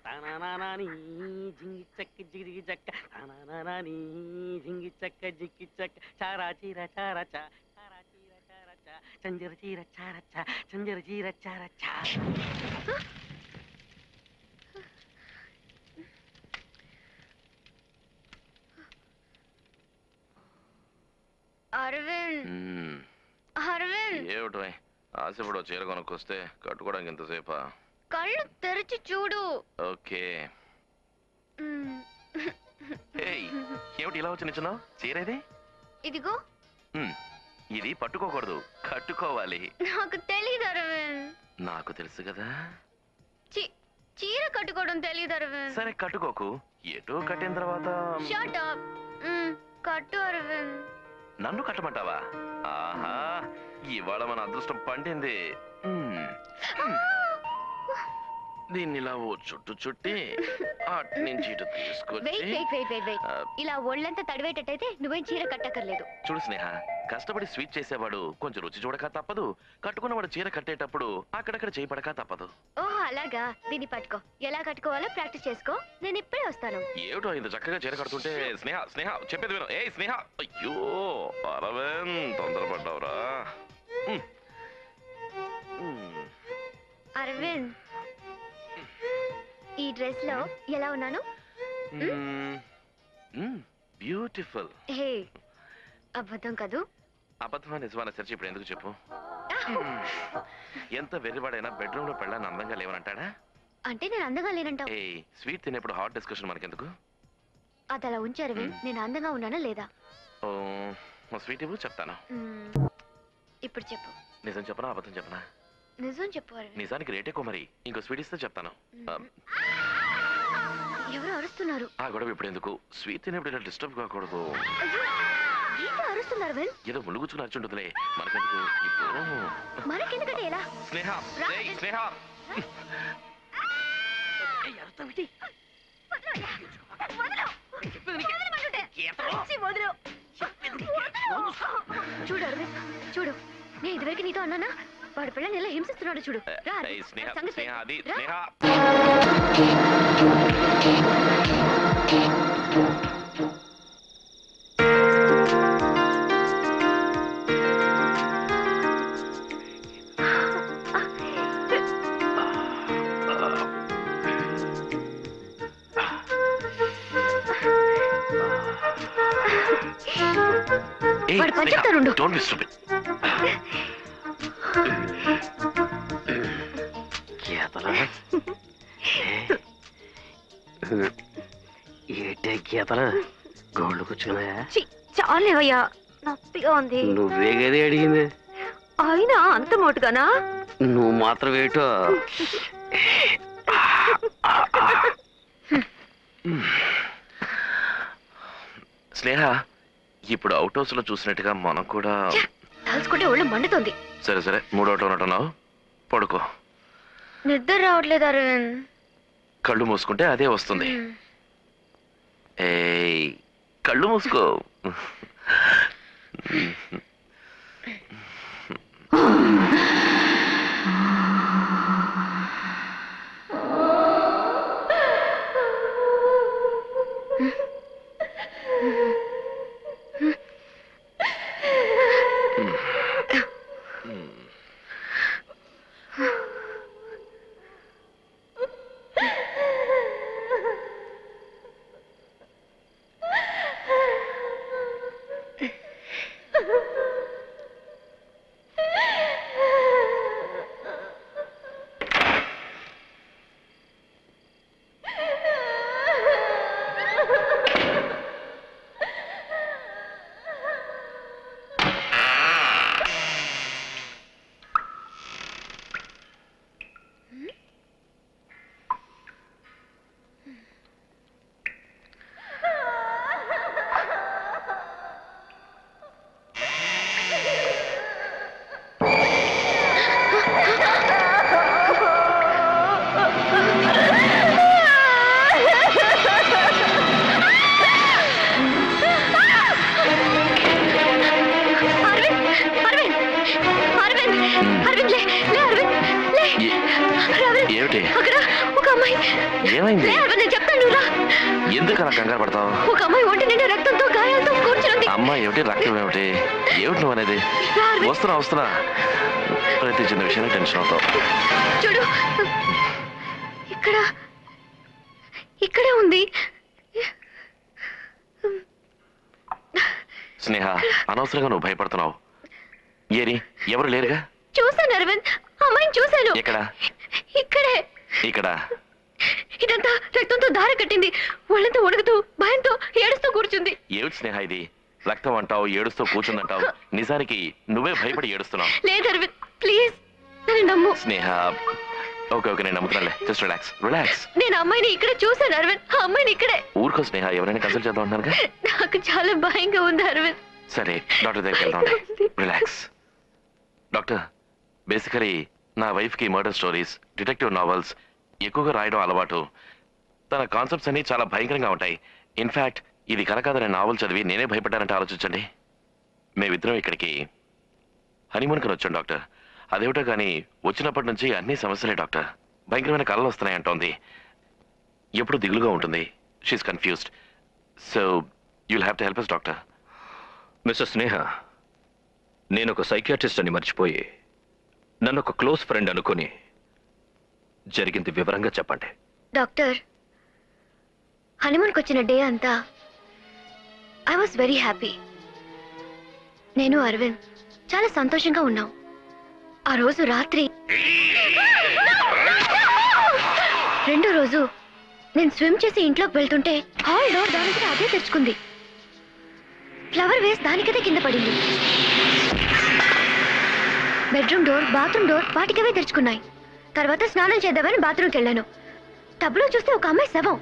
తానానాని జింగి చక్క జిగిజిగి చక్క తానానాని జింగి చక్క జిక్కి చక్క చారా చీర చారా చా చారా చీర చారా చా చంజర చీర చారా చా చంజర చీర చారా చా అరవింద్ మ్మ్. అరవింద్ ఏమిటో ఆశపడో చీర కొనుక్కొస్తే కట్టుకోవడానికి ఇంతసేపా కళ్ళు తెరిచి చూడు ఓకే మ్మ్. ఏయ్ ఏమిటి ఇలా వచ్చి నిల్చున్నావు చీర ఇది ఇదిగో మ్మ్. ఇది పట్టుకోకూడదు కట్టుకోవాలి నాకు తెలియదు అరవింద్ నాకు తెలుసు కదా చి- చీర కట్టుకోవడం తెలియదు అరవింద్ సరే కట్టుకోకు ఎటు కట్టిన తర్వాత షట్ అప్ కట్టు అరవింద్ నన్ను కట్టమంటావా ఆహా ఇవాళ మన అదృష్టం పండింది మ్మ్. దీన్ని ఇలా ఓ చుట్టు చుట్టి అటు నుంచి ఇటు వెయిట్ తీసుకొచ్చి వెయిట్ వెయిట్ వెయిట్ వెయిట్ ఆ, ఇలా ఒళ్ళంతా తడివేటట్టయితే నువ్వేం చీర కట్టక్కర్లేదు చూడు స్నేహ కష్టపడి స్వీట్ చేసేవాడు కొంచెం రుచి చూడక తప్పదు కట్టుకున్నవాడు చీర కట్టేటప్పుడు అక్కడక్కడ చేయి పడక తప్పదు ఓహో అలాగా దీన్ని పట్టుకో ఎలా కట్టుకోవాలో ప్రాక్టీస్ చేసుకో నేను ఇప్పుడే వస్తాను ఏమిటో ఇంత చక్కగా చీర కడుతుంటే స్నేహ స్నేహ చెప్పేది విను ఏ స్నేహ అయ్యో అరవింద్ తొందరపడ్డావురా మ్. మ్. అరవింద్ ఈ డ్రెస్ లో ఎలా ఉన్నాను మ్. మ్. బ్యూటిఫుల్ హే అబద్ధం కదూ అబద్ధమా నిజమాన సెర్చ్ ఇప్పుడు ఎందుకు చెప్పు మ్. ఎంత వెర్రివాడైనా బెడ్రూమ్ లో పెళ్ళాన్ని అందంగా లేవనంటాడా అంటే నేను అందంగా లేనంటావు ఏ స్వీట్ తినేప్పుడు హాట్ డిస్కషన్ మనకెందుకు అది అలా ఉంచు అరవింద్ నేను అందంగా ఉన్నానా లేదా ఓ, ఓ స్వీట్ ఇవ్వు చెప్తాను మ్మ్. ఇప్పుడు చెప్పు నిజం చెప్పనా అబద్ధం చెప్పనా నిజం చెప్పు అరవింద్ నిజానికి రేట్ ఎక్కువ మరి ఇంకో స్వీట్ ఇస్తే చెప్తాను ఆ, ఎవరు అరుస్తున్నారు ఆ గొడవ ఇప్పుడు ఎందుకు స్వీట్ తినేప్పుడు ఇలా డిస్టర్బ్ కాకూడదు అయ్యో, ఏంటి అరుస్తున్నారు అరవింద్ ఏదో ములుగుచ్చుకుని అర్చుంటుందిలే మనకెందుకు ఇప్పుడు మనకెందుకంటే ఎలా స్నేహ ఏయ్, స్నేహ ఏయ్, అరుస్తావేంటి? చూడు అరవింద్ చూడు నేను ఇదివరకు నీతో అన్నానా వాడు పిల్లని ఎలా హింసిస్తున్నాడు చూడు రా ఏయ్, అరవింద్, స్నేహ వాడి సంగతి స్నేహ అది రా. స్నేహ వాడు పని చెప్తానుండు. డోంట్ బి స్టూపిడ్ గీతలు ఏటే గీతలు గోళ్ళు కూర్చున్నాయా ఛీ, చాలేవయ్యా నొప్పిగా ఉంది నువ్వే గదే అడిగింది అయినా అంత మోటుగానా నువ్వు మాత్రం ఏటో స్నేహ ఇప్పుడు అవుట్ హౌస్ లో చూసినట్టుగా మనం కూడా తలుచుకుంటే ఒళ్ళు మండుతుంది సరే సరే మూడో అవుట్ ఉన్నట్టున్నావు పడుకో నిద్ర రావట్లేదు అరవింద్ కళ్ళు మూసుకుంటే అదే వస్తుంది మ్మ్. ఏయ్ కళ్ళు మూసుకో ఏమైంది లే, అరవింద్, నేను చెప్తాను రా ఎందుకు అలా కంగారు పడతావు ఒక అమ్మాయి ఒంటి నిండా రక్తంతో గాయాలతో కూర్చుంది అమ్మ ఏమిటి రక్తం ఏమిటి ఏమిటి నువ్వు అనేది రా, అరవింద్, వస్తున్నా వస్తున్నా ప్రతి చిన్న విషయాన్ని టెన్షన్ అవుతావు చూడు ఇక్కడ ఇక్కడే ఉంది స్నేహ అనవసరంగా నువ్వు భయపడుతున్నావు ఏరి ఎవరు లేరుగా చూశాను అరవింద్ అమ్మాయిని చూశాను ఎక్కడ ఇక్కడే ఇక్కడ ఇదంతా రక్తంతో దారి కట్టింది వాళ్ళంతా ఉడుకుతూ భయంతో ఏడుస్తూ కూర్చుంది ఏమిటి స్నేహ ఇది రక్తం అంటావు ఏడుస్తూ కూర్చుందంటావు నిజానికి నువ్వే భయపడి ఏడుస్తున్నావు లేదు అరవింద్ ప్లీజ్ నన్ను నమ్ము స్నేహ ఓకే ఓకే నేను నమ్ముతున్నాలే జస్ట్ రిలాక్స్ రిలాక్స్ నేను ఆ అమ్మాయిని ఇక్కడే చూశాను అరవింద్ ఆ అమ్మాయిని ఇక్కడే ఊరుకో స్నేహ ఎవరైనా కన్సల్ట్ చేద్దాం అంటున్నారుగా నాకు చాలా భయంగా ఉంది అరవింద్ సరే డాక్టర్ దగ్గరికి వెళ్దాం రిలాక్స్ డాక్టర్ బేసికలీ నా వైఫ్కి మర్డర్ స్టోరీస్ డిటెక్టివ్ నావెల్స్ ఎక్కువగా రాయడం అలవాటు తన కాన్సెప్ట్స్ అన్ని చాలా భయంకరంగా ఉంటాయి ఇన్ఫ్యాక్ట్ ఇది కనకాదనే నావల్ చదివి నేనే భయపడ్డానంటే ఆలోచించండి మేమిద్దరం ఇక్కడికి హనీమూన్కి వచ్చాం డాక్టర్ అదేమిటో కానీ వచ్చినప్పటి నుంచి అన్ని సమస్యలే డాక్టర్ భయంకరమైన కళలు వస్తున్నాయి అంటోంది ఎప్పుడు దిగులుగా ఉంటుంది she's confused so you'll have to help us doctor mister Sneha నేను ఒక సైకియాట్రిస్ట్ అని మర్చిపోయి నన్ను ఒక క్లోజ్ ఫ్రెండ్ అనుకుని జరిగింది వివరంగా చెప్పండి డాక్టర్ హనీమూన్కి వచ్చిన డే అంతా ఐ వాస్ వెరీ హ్యాపీ నేను అరవింద్ చాలా సంతోషంగా ఉన్నాం ఆ రోజు రాత్రి రెండో రోజు నేను స్విమ్ చేసి ఇంట్లోకి వెళ్తుంటే హాల్ డోర్ దానికి అదే తెరుచుకుంది ఫ్లవర్ వేస్ దానికదే కింద పడింది బెడ్రూమ్ డోర్ బాత్రూమ్ డోర్ వాటికవే తెరుచుకున్నాయి తర్వాత స్నానం చేద్దామని బాత్రూమ్కి వెళ్ళాను టబ్లో చూస్తే ఒక అమ్మాయి శవం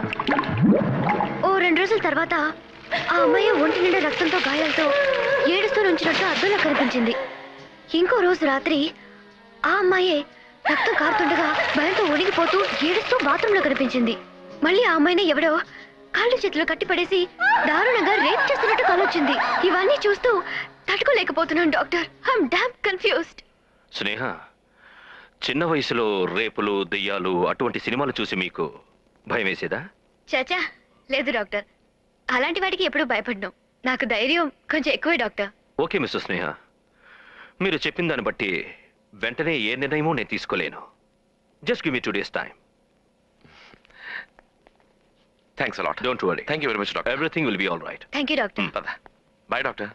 ఓ రెండు రోజుల తర్వాత ఆ అమ్మాయి ఒంటి నిండా రక్తంతో గాయాలతో ఏడుస్తూ నుంచినట్టు అద్దంలో కనిపించింది ఇంకో రోజు రాత్రి ఆ అమ్మాయే రక్తం కారుతుండగా భయంతో ఒడిగిపోతూ ఏడుస్తూ బాత్రూంలో కనిపించింది మళ్ళీ ఆ అమ్మాయిని ఎవడో కాళ్ళు చేతులు కట్టిపడేసి దారుణంగా రేప్ చేస్తున్నట్టు కలొచ్చింది ఇవన్నీ చూస్తూ తట్టుకోలేకపోతున్నాను doctor I'm damn confused Sneha చిన్న వయసులో రేపులు దెయ్యాలు అటువంటి సినిమాలు చూసి మీకు భయం వేసేదా చాచా లేదు డాక్టర్ అలాంటి వాటికి ఎప్పుడూ భయపడ్ను నాకు ధైర్యం కొంచెం ఎక్కువే డాక్టర్ ఓకే మిస్టర్ స్నేహ మీరు చెప్పిన దాన్ని బట్టి వెంటనే ఏ నిర్ణయమూ నేను తీసుకోలేను just give me two days time thanks a lot don't worry thank you very much doctor everything will be all right thank you doctor పద బాయ్ డాక్టర్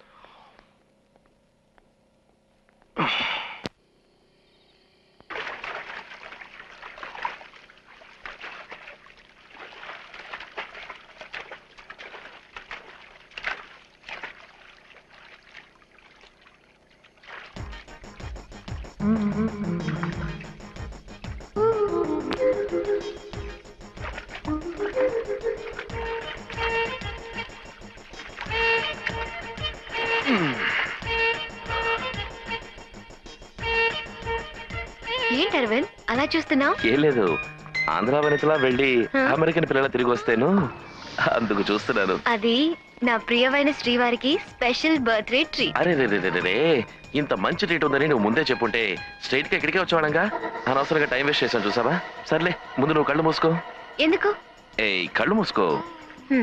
ఏంటి అరవింద్ అలా చూస్తున్నావు ఏం లేదు ఆంధ్ర వెనకలా వెళ్ళి Huh? అమెరికన్ పిల్లల తిరిగి వస్తేను అందుకు చూస్తున్నాను అది నా ప్రియమైన శ్రీవారికి స్పెషల్ బర్త్డే ట్రీట్ అరే రే రే రే రే రే ఇంత మంచి ట్రీట్ ఉందని నువ్వు ముందే చెప్పుంటే స్ట్రైట్ గా ఇక్కడికే వచ్చేవాడంగా అనవసరంగా టైం వేస్ట్ చేశాను చూసావా సర్లే ముందు నువ్వు కళ్ళు మూసుకో ఎందుకు ఏయ్ కళ్ళు మూసుకో హ్మ్,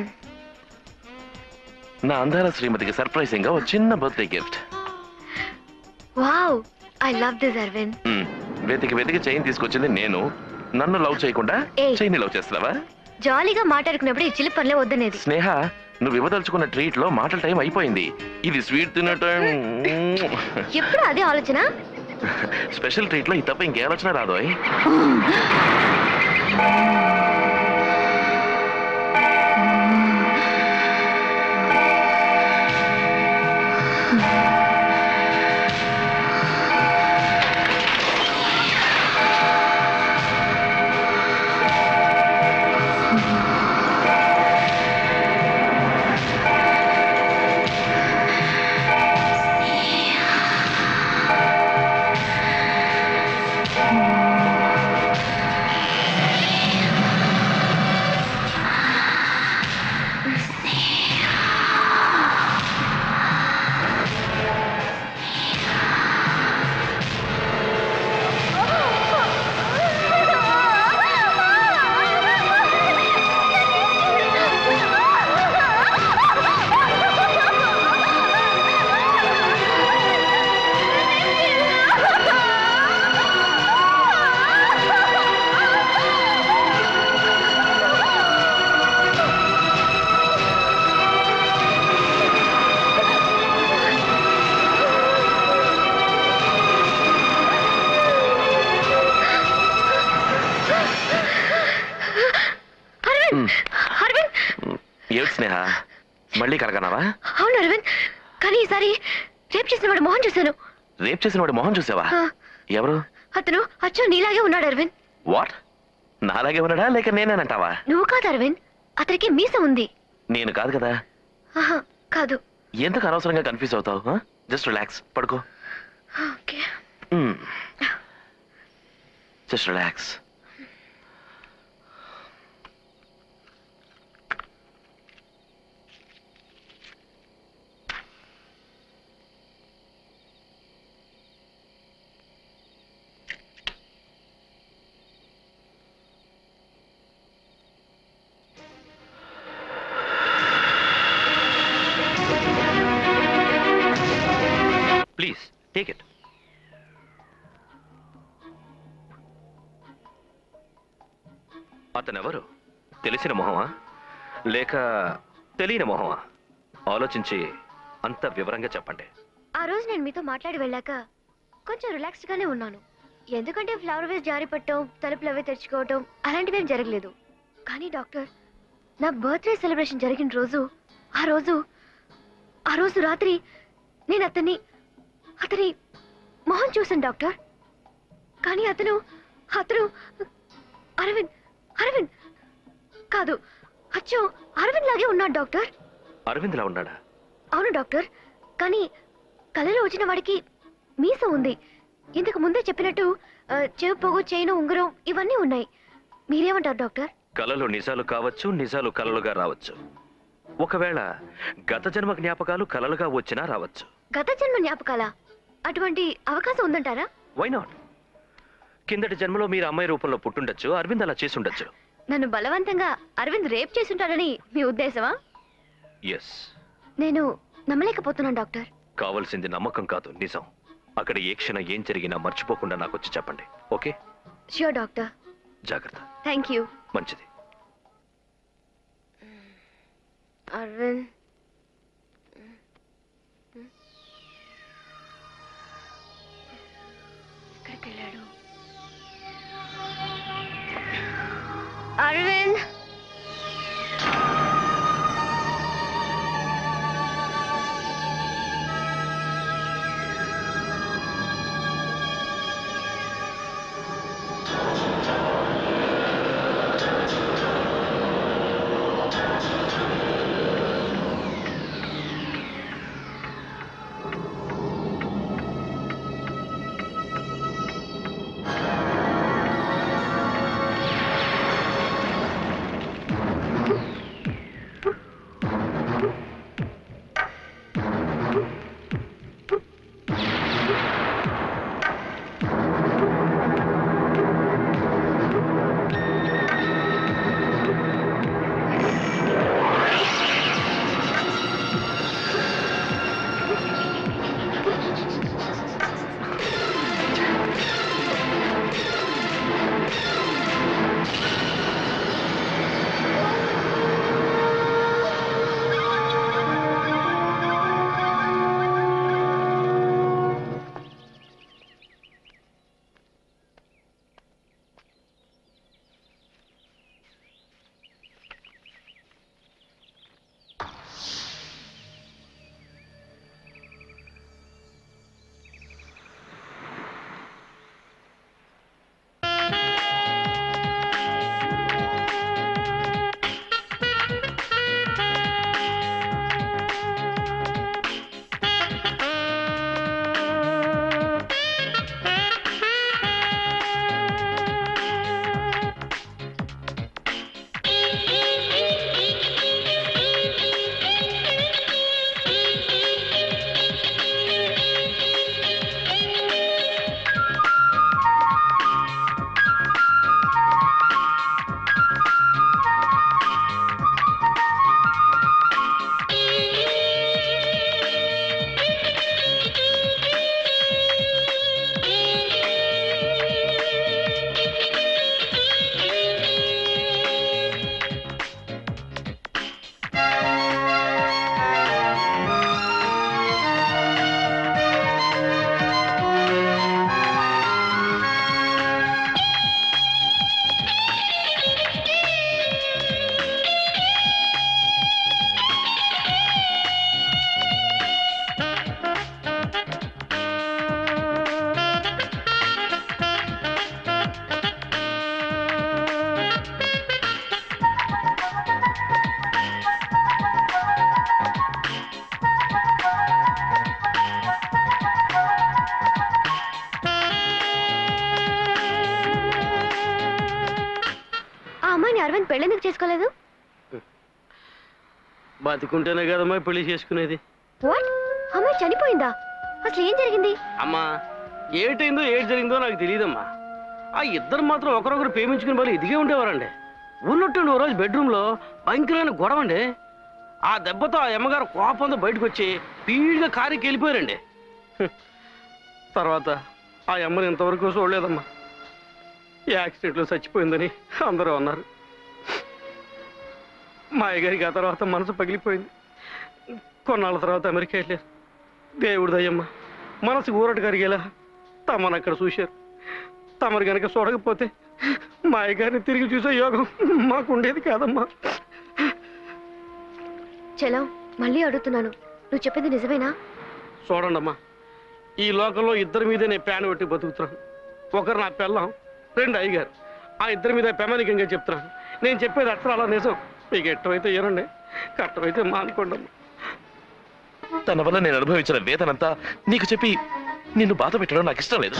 నా అందాల శ్రీమతికి సర్ప్రైజింగ్ గా ఒక చిన్న birthday gift wow I love this Arvind వెతికి వెతికి చైన్ తీసుకొచ్చింది నేను నన్ను లవ్ చేయకుండా ఏయ్. చైన్ లవ్ చేస్తున్నావా జాలీగా మాట్లాడుకున్నప్పుడు ఈ చిలి పనులే వద్దనేది స్నేహ నువ్వు ఇవ్వదలుచుకున్న ట్రీట్ లో మాటల టైం అయిపోయింది ఇది స్వీట్ తిన్న టైం ఎప్పుడు అదే ఆలోచన స్పెషల్ ట్రీట్ లో ఈ తప్ప ఇంకే ఆలోచన రాదోయ్ మళ్ళీ కలగనావా అవును అరవింద్ కానీ ఈసారి రేపు చేసిన వాడు మొహం చూశాను రేప్ చేసిన వాడి మొహం చూసావా ఆ, ఎవరు అతను అచ్చో నీలాగే ఉన్నాడు అరవింద్ వాట్ నాలాగే ఉన్నాడా లేక నేనేనంటావా నువ్వు కాదు అరవింద్ అతనికి మీస ఉంది నేను కాదు కదా ఆహా, కాదు ఎందుకు అనవసరంగా కన్ఫ్యూజ్ అవుతావు జస్ట్ రిలాక్స్ పడుకో okay just relax please take it అతనెవరు తెలిసిన మొహమా లేక తెలియని మొహమా ఆలోచించి అంత వివరంగా చెప్పండి ఆ రోజు నేను మీతో మాట్లాడి వెళ్ళాక కొంచెం రిలాక్స్డ్ గానే ఉన్నాను ఎందుకంటే ఫ్లవర్ వేస్ జారి పట్టడం తలుపులు అవే తెరుచుకోవటం అలాంటివి ఏం జరగలేదు కానీ డాక్టర్ నా బర్త్డే సెలబ్రేషన్ జరిగిన రోజు ఆ రోజు ఆ రోజు రాత్రి నేను అతన్ని అతని మొహం చూశాను డాక్టర్ కానీ అతను అతను అరవింద్ అరవింద్ కాదు అచ్చో అరవింద్ లాగే ఉన్నాడు డాక్టర్ అరవింద్లా ఉన్నాడా అవును డాక్టర్ కానీ కలలో వచ్చిన వాడికి మీస ఉంది ఇంతకు ముందే చెప్పినట్టు ఆ, చెవి పొగు చైను ఉంగరం ఇవన్నీ ఉన్నాయి మీరేమంటారు డాక్టర్ కలలు నిజాలు కావచ్చు నిజాలు కలలుగా రావచ్చు ఒకవేళ గత జన్మ జ్ఞాపకాలు కలలుగా వచ్చినా రావచ్చు గత జన్మ జ్ఞాపకాల అటువంటి అవకాశం ఉందంటారా వై నాట్ కిందటి జన్మలో మీరు అమ్మాయి రూపంలో పుట్టుండొచ్చు అరవింద్ అలా చేసుండొచ్చు నన్ను బలవంతంగా అరవింద్ రేప్ చేసుంటారని మీ ఉద్దేశమా ఎస్ నేను నమ్మలేకపోతున్నాను డాక్టర్ కావలసింది నమ్మకం కాదు నిజం అక్కడ ఏ క్షణం ఏం జరిగినా మర్చిపోకుండా నాకు వచ్చి చెప్పండి ఓకే ష్యూర్ డాక్టర్ జాగ్రత్త థ్యాంక్ యూ మంచిది అరవింద్ ఎక్కడికి వెళ్ళాడు అరవింద్ పెళ్ళెందుకు చేసుకోలేదు బతికుంటేనే కదమ్మా పెళ్లి చేసుకునేది వాట్ అమ్మాయి చనిపోయిందా అసలు ఏం జరిగింది అమ్మా ఏటైందో ఏటి జరిగిందో నాకు తెలియదమ్మా ఆ ఇద్దరు మాత్రం ఒకరొకరు ప్రేమించుకుని వాళ్ళు ఎదిగే ఉండేవారండి ఉన్నట్టుండి ఓ రోజు బెడ్రూమ్లో భయంకరమైన గొడవ అండి ఆ దెబ్బతో ఆ అమ్మగారు కోపంతో బయటకు వచ్చి పీడిగా కారికి వెళ్ళిపోయారండి హ్మ్. తర్వాత ఆ అమ్మని ఇంతవరకు చూడలేదమ్మా ఈ యాక్సిడెంట్లో చచ్చిపోయిందని అందరూ అన్నారు మా అయ్యగారికి ఆ తర్వాత మనసు పగిలిపోయింది కొన్నాళ్ళ తర్వాత అమెరికా వెళ్ళారు దేవుడు దయ్యమ్మ మనసు ఊరట కరిగేలా తమను అక్కడ చూశారు తమరు గనక చూడకపోతే మా అయ్యగారిని తిరిగి చూసే యోగం మాకు ఉండేది కాదమ్మా చలో మళ్ళీ అడుగుతున్నాను నువ్వు చెప్పింది నిజమేనా చూడండమ్మా ఈ లోకంలో ఇద్దరి మీదే నేను ప్యాన్ పెట్టి బతుకుతున్నాను ఒకరు నా పెళ్ళం రెండు అయ్యగారు ఆ ఇద్దరి మీద పెమానికంగా చెప్తున్నాను నేను చెప్పేది అక్షరాల నిజం మీకు ఎట్టమైతే ఏనండి కట్టమైతే మానుకోండి తన వల్ల నేను అనుభవించిన వేదనంతా నీకు చెప్పి నిన్ను బాధ పెట్టడం నాకు ఇష్టం లేదు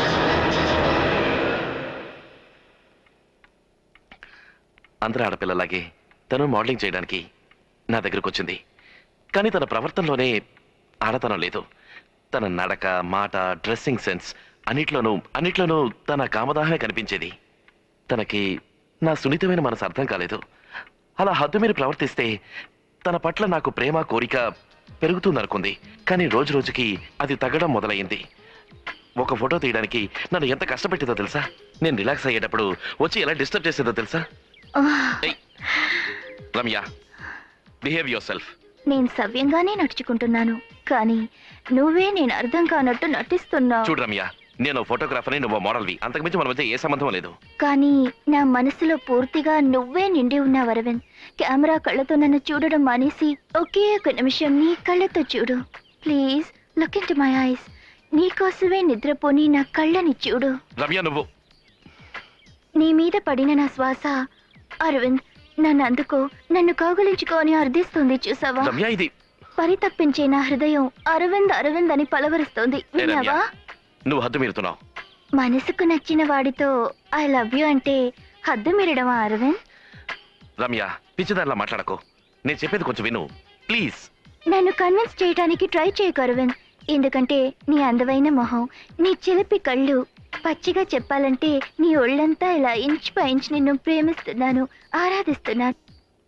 అందరూ ఆడపిల్లలాగే తను మోడలింగ్ చేయడానికి నా దగ్గరకు వచ్చింది కానీ తన ప్రవర్తనలోనే ఆడతనం లేదు తన నడక మాట డ్రెస్సింగ్ సెన్స్ అన్నిట్లోనూ అన్నిట్లోనూ తన కామదాహమే కనిపించేది తనకి నా సున్నితమైన మనసు అర్థం కాలేదు అలా హద్దు మీరు ప్రవర్తిస్తే తన పట్ల నాకు ప్రేమ కోరిక పెరుగుతుందనుకుంది కానీ రోజు రోజుకి అది తగ్గడం మొదలయ్యింది ఒక ఫోటో తీయడానికి నన్ను ఎంత కష్టపెట్టిందో తెలుసా నేను రిలాక్స్ అయ్యేటప్పుడు వచ్చి ఎలా డిస్టర్బ్ చేసేదో తెలుసా ఏయ్, రమ్య బిహేవ్ యువర్ సెల్ఫ్ నేను సవ్యంగానే నడుచుకుంటున్నాను కానీ నువ్వే నేను అర్థం కానట్టు నటిస్తున్నావు చూడు రమ్య నేను ఫోటోగ్రాఫర్ని నువ్వు మోడల్వి అంతకుమించి మన మధ్య ఏ సంబంధం లేదు కానీ నా మనసులో పూర్తిగా నువ్వే నిండి ఉన్నావు అరవింద్ కెమెరా కళ్ళతో నన్ను చూడడం మానేసి ఒకే ఒక నిమిషం నీ కళ్ళతో చూడు please look into my eyes నీకోసమే నిద్రపోని నా కళ్ళని చూడు రమ్య నువ్వు నీ మీద పడిన నా శ్వాస అరవింద్ నన్ను అందుకో నన్ను కౌగులించుకో అని అర్థిస్తుంది చూసావా రమ్య ఇది పరితప్పించే నా హృదయం అరవింద్ అరవింద్ అని పలవరిస్తోంది ఏ రమ్య విన్నావా నువ్వు హద్దు మీరుతున్నావు మనసుకు నచ్చిన వాడితో ఐ లవ్ యూ అంటే హద్దు మీరడమా అరవింద్ రమ్య పిచ్చిదారిలా మాట్లాడకు నేను చెప్పేది కొంచెం విను ప్లీజ్ నన్ను కన్విన్స్ చేయడానికి ట్రై చేయకు అరవింద్ ఎందుకంటే నీ అందమైన మొహం నీ చిలిపి కళ్ళు పచ్చిగా చెప్పాలంటే నీ ఒళ్ళంతా ఇలా ఇంచ్ పై ఇంచ్ నిన్ను ప్రేమిస్తున్నాను ఆరాధిస్తున్నాను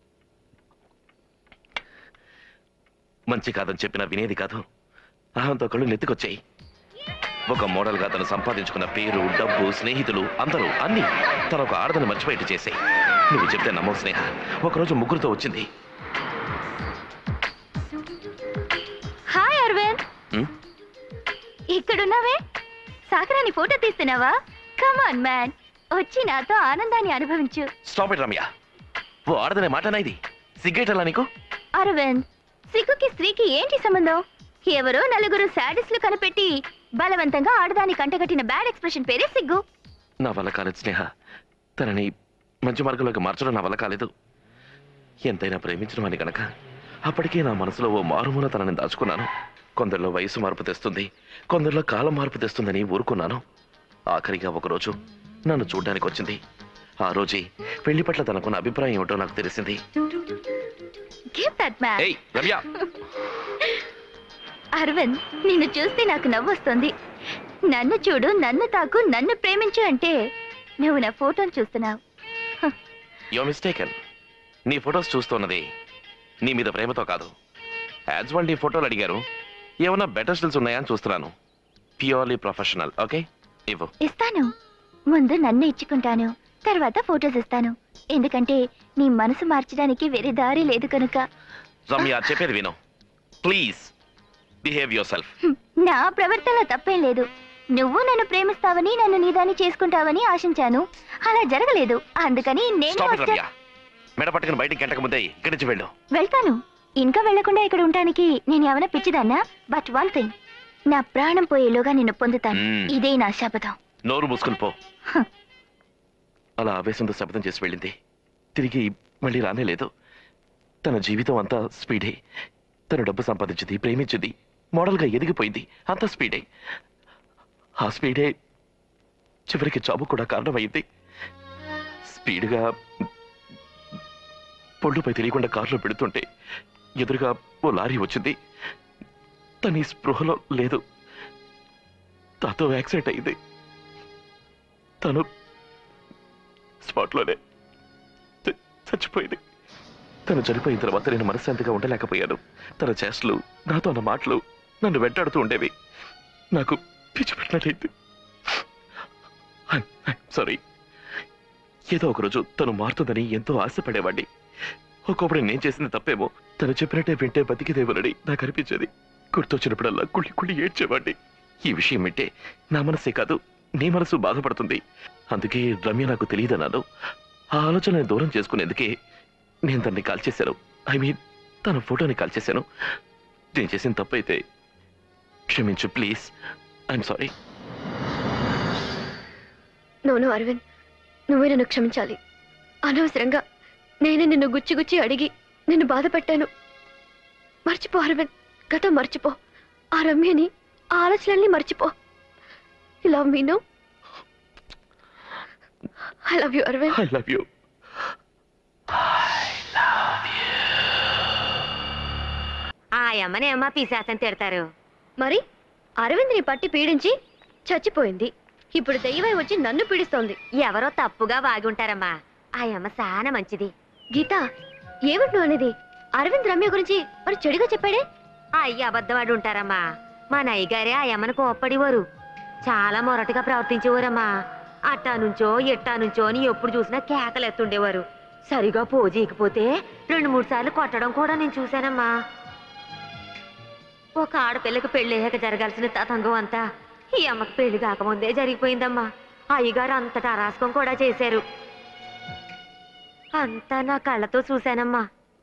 మంచి కాదని చెప్పినా వినేది కాదు అహంతో కళ్ళు నెత్తికొచ్చాయి ఒక మోడల్గా తను సంపాదించుకున్న పేరు డబ్బు స్నేహితులు అందరూ అన్ని తన ఒక ఆడదని మర్చిపోయేట్టు చేసాయి నువ్వు చెప్తే నమ్మవు స్నేహ ఒకరోజు ముగ్గురుతో వచ్చింది హాయ్ అరవింద్ ఉం? ఇక్కడున్నావే సాగరాని ఫోటో తీస్తున్నావా కమాన్ మ్యాన్ వచ్చి నాతో ఆనందాన్ని అనుభవించు స్టాప్ ఇట్ రమ్య ఓ ఆడదనే మాటనా ఇది సిగ్గేటలా నీకు అరవింద్ సిగ్గుకి స్త్రీకి ఏంటి సంబంధం ఎవరో నలుగురు శాడిస్లు కనిపెట్టి బలవంతంగా ఆడదాని కంటగట్టిన బ్యాడ్ ఎక్స్ప్రెషన్ పేరే సిగ్గు నా వల్ల కాలేదు స్నేహ తనని మంచి మార్గంలోకి మార్చడం నా వల్ల కాలేదు ఎంతైనా ప్రేమించడం అని గనక అప్పటికే నా మనసులో ఓ మారుమూల తనని దాచుకున్నాను కొందరిలో వయసు మార్పు తెస్తుంది కొందరిలో కాలం మార్పు తెస్తుందని ఊరుకున్నాను ఆఖరిగా ఒకరోజు నన్ను చూడ్డానికి వచ్చింది ఆ రోజే పెళ్లి పట్ల తనకున్న అభిప్రాయం ఏమిటో నాకు తెలిసింది గివ్ దట్ మ్యాన్ ఏయ్ రమ్య అరవింద్ నిన్ను చూస్తే నాకు నవ్వు వస్తుంది నన్ను చూడు నన్ను తాకు నన్ను ప్రేమించు అంటే నువ్వు నా ఫోటోని చూస్తున్నావు యో మిస్టేకన్ నీ ఫొటోస్ చూస్తున్నది నీ మీద ప్రేమతో కాదు యాజ్ వాళ్ళు నీ ఫోటోలు అడిగారు ఏమన్నా బెటర్ స్టిల్స్ ఉన్నాయా అని చూస్తున్నాను ప్యూర్లీ ప్రొఫెషనల్ ఓకే ఇవ్వు ఇస్తాను ముందు నన్ను ఇచ్చుకుంటాను తర్వాత ఫోటోస్ ఇస్తాను ఎందుకంటే నీ మనసు మార్చడానికి వేరే దారి లేదు కనుక రమ్య చెప్పేది విను ప్లీజ్ బిహేవ్ యువర్ సెల్ఫ్ హ్మ్, నా ప్రవర్తనలో తప్పేం లేదు నువ్వు నన్ను ప్రేమిస్తావని నన్ను నీదాన్ని చేసుకుంటావని ఆశించాను అలా జరగలేదు అందుకని నేను స్టాప్ ఇట్ వచ్చా- రమ్య మెడ పట్టుకుని బయటికి గంటకు ముందే ఇక్కడి నుంచి వెళ్ళు వెళ్తాను ఇంకా వెళ్లకుండా ఇక్కడ ఉండటానికి నేను ఏమైనా పిచ్చిదాన్నా బట్ వన్ థింగ్ నా ప్రాణం పోయేలోగా నిన్ను పొందుతాను మ్మ్. ఇదే నా శపథం నోరు మూసుకుని పో హ. అలా ఆవేశంతో శపథం చేసి వెళ్ళింది తిరిగి మళ్ళీ రానే లేదు తన జీవితం అంతా స్పీడే తను డబ్బు సంపాదించింది ప్రేమించింది మోడల్గా ఎదిగిపోయింది అంత స్పీడే ఆ స్పీడే చివరికి జాబు కూడా కారణమైంది స్పీడ్గా పొళ్ళుపై తెలియకుండా కారులో పెడుతుంటే ఎదురుగా ఓ లారీ వచ్చింది తన ఈ స్పృహలో లేదు దాంతో యాక్సిడెంట్ అయింది తను స్పాట్లోనే చ- చచ్చిపోయింది తను చనిపోయిన తర్వాత నేను మనశ్శాంతిగా ఉండలేకపోయాను తన చేష్టలు నాతో అన్న మాటలు నన్ను వెంటాడుతూ ఉండేవి నాకు పిచ్చి పెట్టినట్టయింది సారీ ఏదో ఒకరోజు తను మారుతుందని ఎంతో ఆశపడేవాడిని ఒకప్పుడు నేను చేసింది తప్పేమో తను చెప్పినట్టే వింటే బతికిదేవనని నాకు అనిపించేది గుర్తొచ్చినప్పుడల్లా కుళ్ళి కుళ్ళి ఏడ్చేవాడిని ఈ విషయం వింటే నా మనసే కాదు నీ మనసు బాధపడుతుంది అందుకే రమ్య నాకు తెలియదన్నాను ఆ ఆలోచనని దూరం చేసుకునేందుకే నేను తన్ని కాల్ చేశాను ఐ మీన్ తన ఫోటోని కాల్ చేశాను నేను చేసిన తప్పైతే క్షమించు please I'm sorry no Arvind నువ్వే నన్ను క్షమించాలి అనవసరంగా నేనే నిన్ను గుచ్చి గుచ్చి అడిగి నిన్ను బాధ పెట్టాను మర్చిపో అరవింద్ గతం మర్చిపో ఆ రమ్యని ఆ ఆలోచనల్ని మర్చిపో love me no I love you Arvind I love you ఆ అమ్మని అమ్మ పిశాచం తిడతారు మరి అరవింద్ని పట్టి పీడించి చచ్చిపోయింది ఇప్పుడు దెయ్యమై వచ్చి నన్ను పీడిస్తోంది ఎవరో తప్పుగా వాగి ఉంటారమ్మా ఆ అమ్మ చాలా మంచిది గీత ఏమిటి నువ్వు అనేది అరవింద్ రమ్య గురించి మరి చెడుగా చెప్పాడే ఆ అయ్య అబద్ధవాడు ఉంటారమ్మా మా నయ్యగారే ఆ అమ్మను కోప్పడివారు చాలా మొరటుగా ప్రవర్తించేవారమ్మా అట్టా నుంచో ఎట్టా నుంచో అని ఎప్పుడు చూసినా కేకలెత్తుండేవారు సరిగా పోజీయకపోతే రెండు మూడు సార్లు కొట్టడం కూడా నేను చూశానమ్మా ఒక ఆడపిల్లకి పెళ్ళయ్యాక జరగాల్సిన తతంగం అంతా ఈ అమ్మకి పెళ్లి కాకముందే జరిగిపోయిందమ్మా అయ్యగారు అంతటా అరాస్కం కూడా చేశారు అంతా నా కళ్ళతో చూశానమ్మా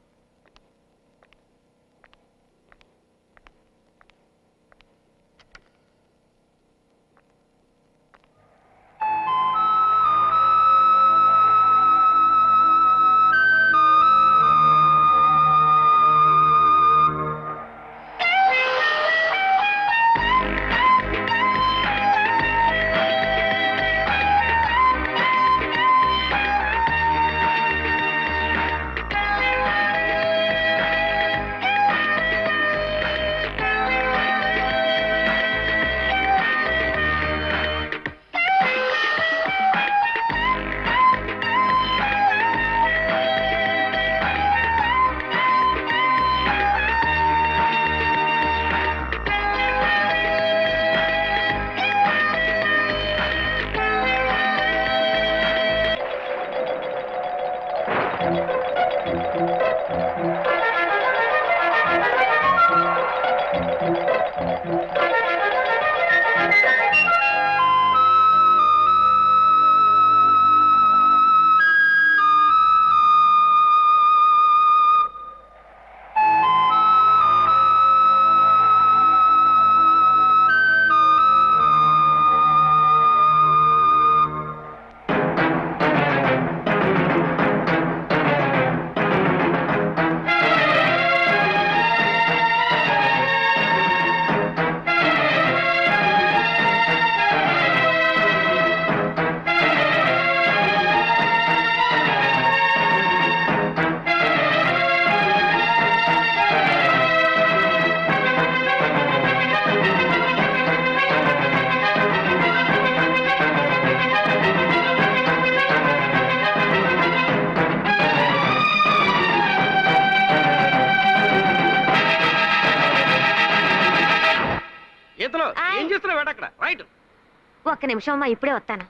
ఈతలో ఆయ్. ఏం చేస్తున్నావు వేట అక్కడ రైట్ ఒక్క నిమిషం అమ్మా ఇప్పుడే వస్తాను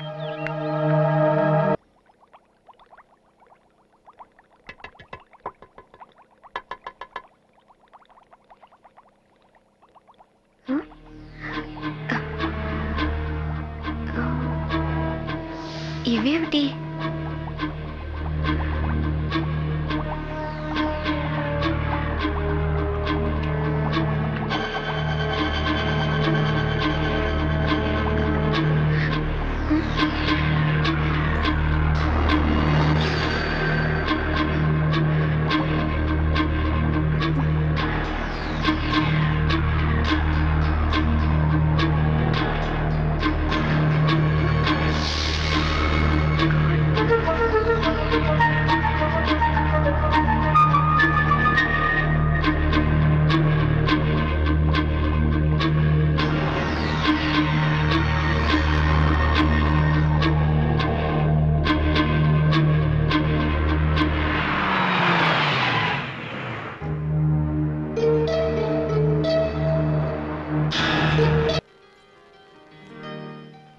ఇవేమిటి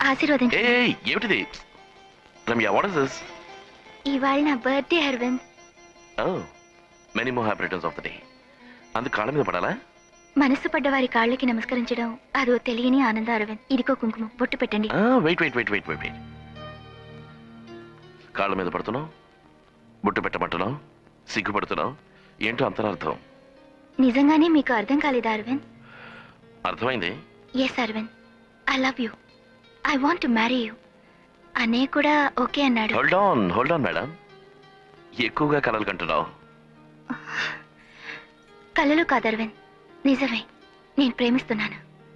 ఆశీర్వదించు ఏ ఏమిటిది రమ్య వాట్ ఇస్ దిస్ ఇవాళ నా birthday Arvind oh many more happy returns of the day అందుకు కాళ్ళ మీద పడాలా మనసు పడ్డ వారి కాళ్ళకి నమస్కరించడం అదో తెలియని ఆనంద అరవింద్ ఇదిగో కుంకుమ బొట్టు పెట్టండి wait wait wait wait wait wait కాళ్ళ మీద పడుతున్నావు బుట్టు పెట్టమంటున్నావు సిగ్గుపడుతున్నావు ఏంటో అంతరార్థం నిజంగానే మీకు అర్థం కాలేదా అరవింద్ అర్థమైంది yes Arvind I love you I want to marry you అనే కూడా ఓకే అన్నాడు hold on hold on madam ఎక్కువగా కలలు కంటున్నావు కలలు కాదు అరవింద్ నిజమే నేను ప్రేమిస్తున్నాను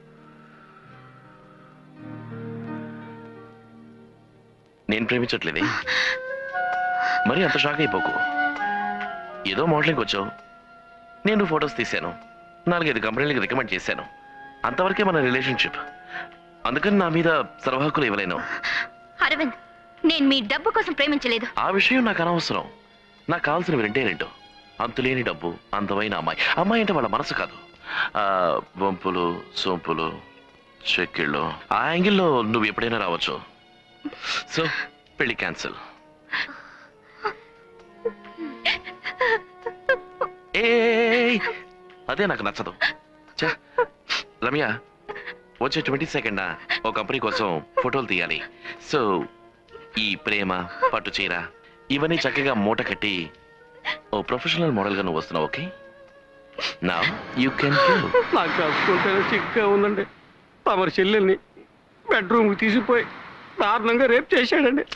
నేను ప్రేమించట్లేదే మరి అంత షాక్ అయిపోకు ఏదో మోడలింగ్ వచ్చావు నేను ఫొటోస్ తీశాను నాలుగైదు కంపెనీలకి రికమెండ్ చేశాను అంతవరకే మన రిలేషన్షిప్ అందుకని నా మీద సర్వహక్కులు ఇవ్వలేను అరవింద్ నేను మీ డబ్బు కోసం ప్రేమించలేదు ఆ విషయం నాకు అనవసరం నాకు కావాల్సినవి రెండే రెండు అంతులేని డబ్బు అందమైన అమ్మాయి అమ్మాయి అంటే వాళ్ళ మనసు కాదు ఆ వంపులు సోంపులు చెక్కిళ్ళు ఆ యాంగిల్లో నువ్వు ఎప్పుడైనా రావచ్చు సో పెళ్లి క్యాన్సిల్ ఏ అదే నాకు నచ్చదు ఛే, రమ్య వచ్చే ట్వంటీ సెకండ్ ఓ కంపెనీ కోసం ఫోటోలు తీయాలి సో ఈ ప్రేమ పట్టు చీర ఇవన్నీ చక్కగా మూట కట్టి ఓ ప్రొఫెషనల్ మోడల్ గా నువ్వు వస్తున్నావు ఓకే నా యూ కెన్ నాకు కలుసుకుంటేనే సిగ్గా ఉందండి తమరి చెల్లెల్ని బెడ్రూమ్కి తీసుకుపోయి దారుణంగా రేప్ చేశాడండి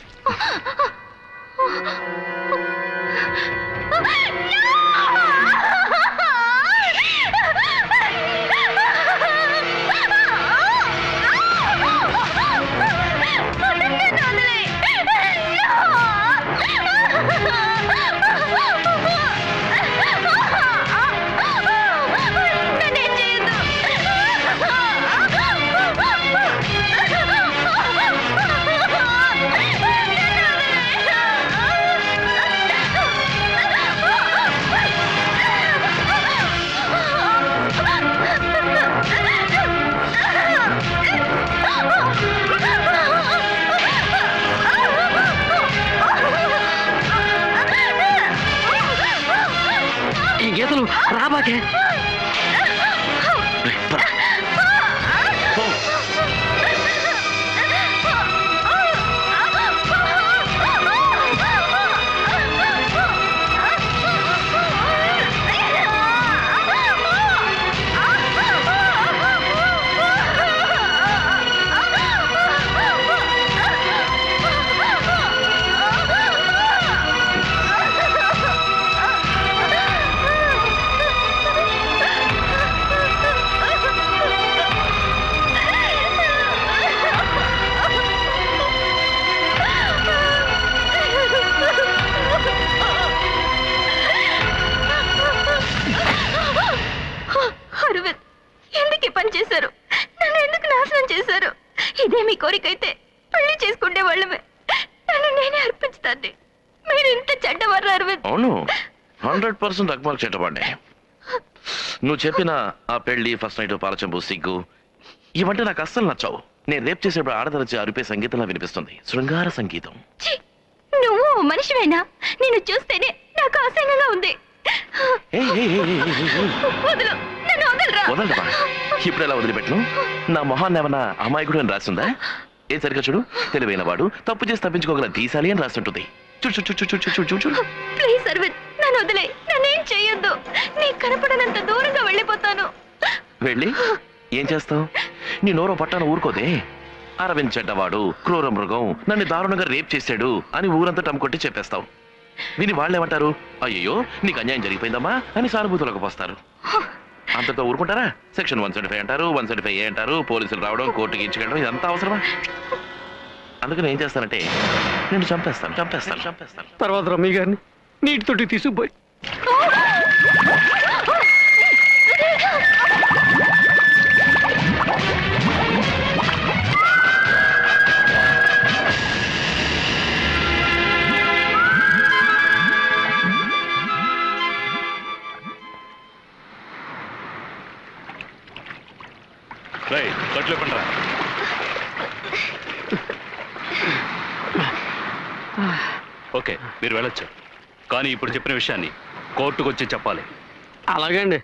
ఈ గీతలు రాబాకే అరవింద్ ఎందుకు ఈ పని చేశారు నన్ను ఎందుకు నాశనం చేశారు ఇదే మీ కోరికైతే పెళ్లి చేసుకుంటే వాళ్ళమే నన్ను నేనే అర్పించుతాను మీరు ఇంత చెడ్డవారు అరవింద్ అవును హండ్రెడ్ పర్సెంట్ అక్మాల్ చెట్టబండి నువ్వు చెప్పిన ఆ పెళ్లి ఫస్ట్ నైట్ పాలచెంపు సిగ్గు ఇవంటే నాకు అస్సలు నచ్చావు నేను రేపు చేసేప్పుడు ఆడదరచి అరిపే సంగీతంలా వినిపిస్తుంది శృంగార సంగీతం ఛీ! నువ్వు ఓ మనిషివేనా నేను చూస్తేనే నాకు అసహ్యంగా ఉంది ఏయ్, ఏయ్, ఏయ్, ఏయ్, ఏయ్, ఏయ్. వదలు నన్ను వదలరా వదలడమా ఇప్పుడు ఎలా వదిలిపెట్టను నా మొహాన్ని ఏమన్నా అమాయకుడు అని రాసిందా ఏ సరిగ్గా చూడు తెలివైన వాడు తప్పు చేసి తప్పించుకోగల దీశాలి అని రాస్తుంటుంది చూడు చూడు చూడు చూడు చూడు చూడు చూడు ప్లీజ్ అరవింద్ నన్ను వదిలే నన్నేం చెయ్యొద్దు నీకు కనపడనంత దూరంగా వెళ్ళిపోతాను వెళ్ళి ఏం చేస్తావు నీ నోరో పట్టాన ఊరుకోదే అరవింద్ చెడ్డవాడు క్రూర మృగం నన్ను దారుణంగా రేప్ చేశాడు అని ఊరంతా టమ్ కొట్టి చెప్పేస్తావు విని వాళ్ళేమంటారు అయ్యో నీకు అన్యాయం జరిగిపోయిందమ్మా అని సానుభూతులకు పోస్తారు అంతతో ఊరుకుంటారా సెక్షన్ వన్ సెవెంటీ ఫైవ్ అంటారు వన్ సెవెంటీ ఫైవ్ ఏ అంటారు పోలీసులు రావడం కోర్టుకి ఇచ్చుకెళ్ళడం ఇదంతా అవసరమా అందుకని ఏం చేస్తానంటే నేను చంపేస్తాను చంపేస్తాను చంపేస్తాను తర్వాత రమ్మి గారిని నీటితోటి తీసుకుపోయి ఓకే మీరు వెళ్ళొచ్చు కానీ ఇప్పుడు చెప్పిన విషయాన్ని కోర్టుకు వచ్చి చెప్పాలి అలాగే అండి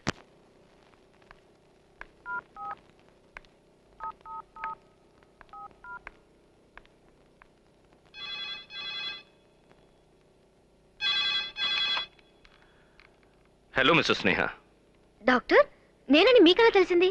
హలో మిస్టర్ స్నేహ డాక్టర్ నేనని మీకెలా తెలిసింది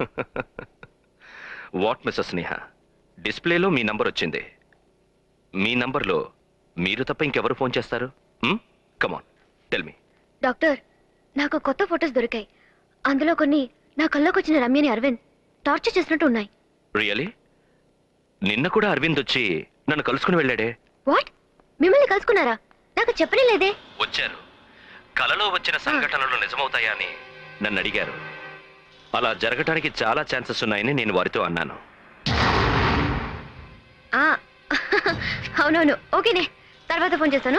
వాట్ మిస్టర్ స్నేహ డిస్ప్లేలో మీ నంబర్ వచ్చింది మీ నంబర్లో మీరు తప్ప ఇంకెవరు ఫోన్ చేస్తారు కమాన్ టెల్ మీ డాక్టర్ నాకు కొత్త ఫొటోస్ దొరికాయి అందులో కొన్ని నా కల్లోకి వచ్చిన రమ్యని అరవింద్ టార్చర్ చేసినట్టు ఉన్నాయి రియలీ నిన్న కూడా అరవింద్ వచ్చి నన్ను కలుసుకుని వెళ్ళాడే వాట్ మిమ్మల్ని కలుసుకున్నారా నాకు చెప్పనే లేదే వచ్చారు కలలో వచ్చిన సంఘటనలు నిజమవుతాయా అని నన్ను అడిగారు అలా జరగటానికి చాలా ఛాన్సెస్ ఉన్నాయని నేను వారితో అన్నాను ఆ, అవునవును ఓకేనే తర్వాత ఫోన్ చేస్తాను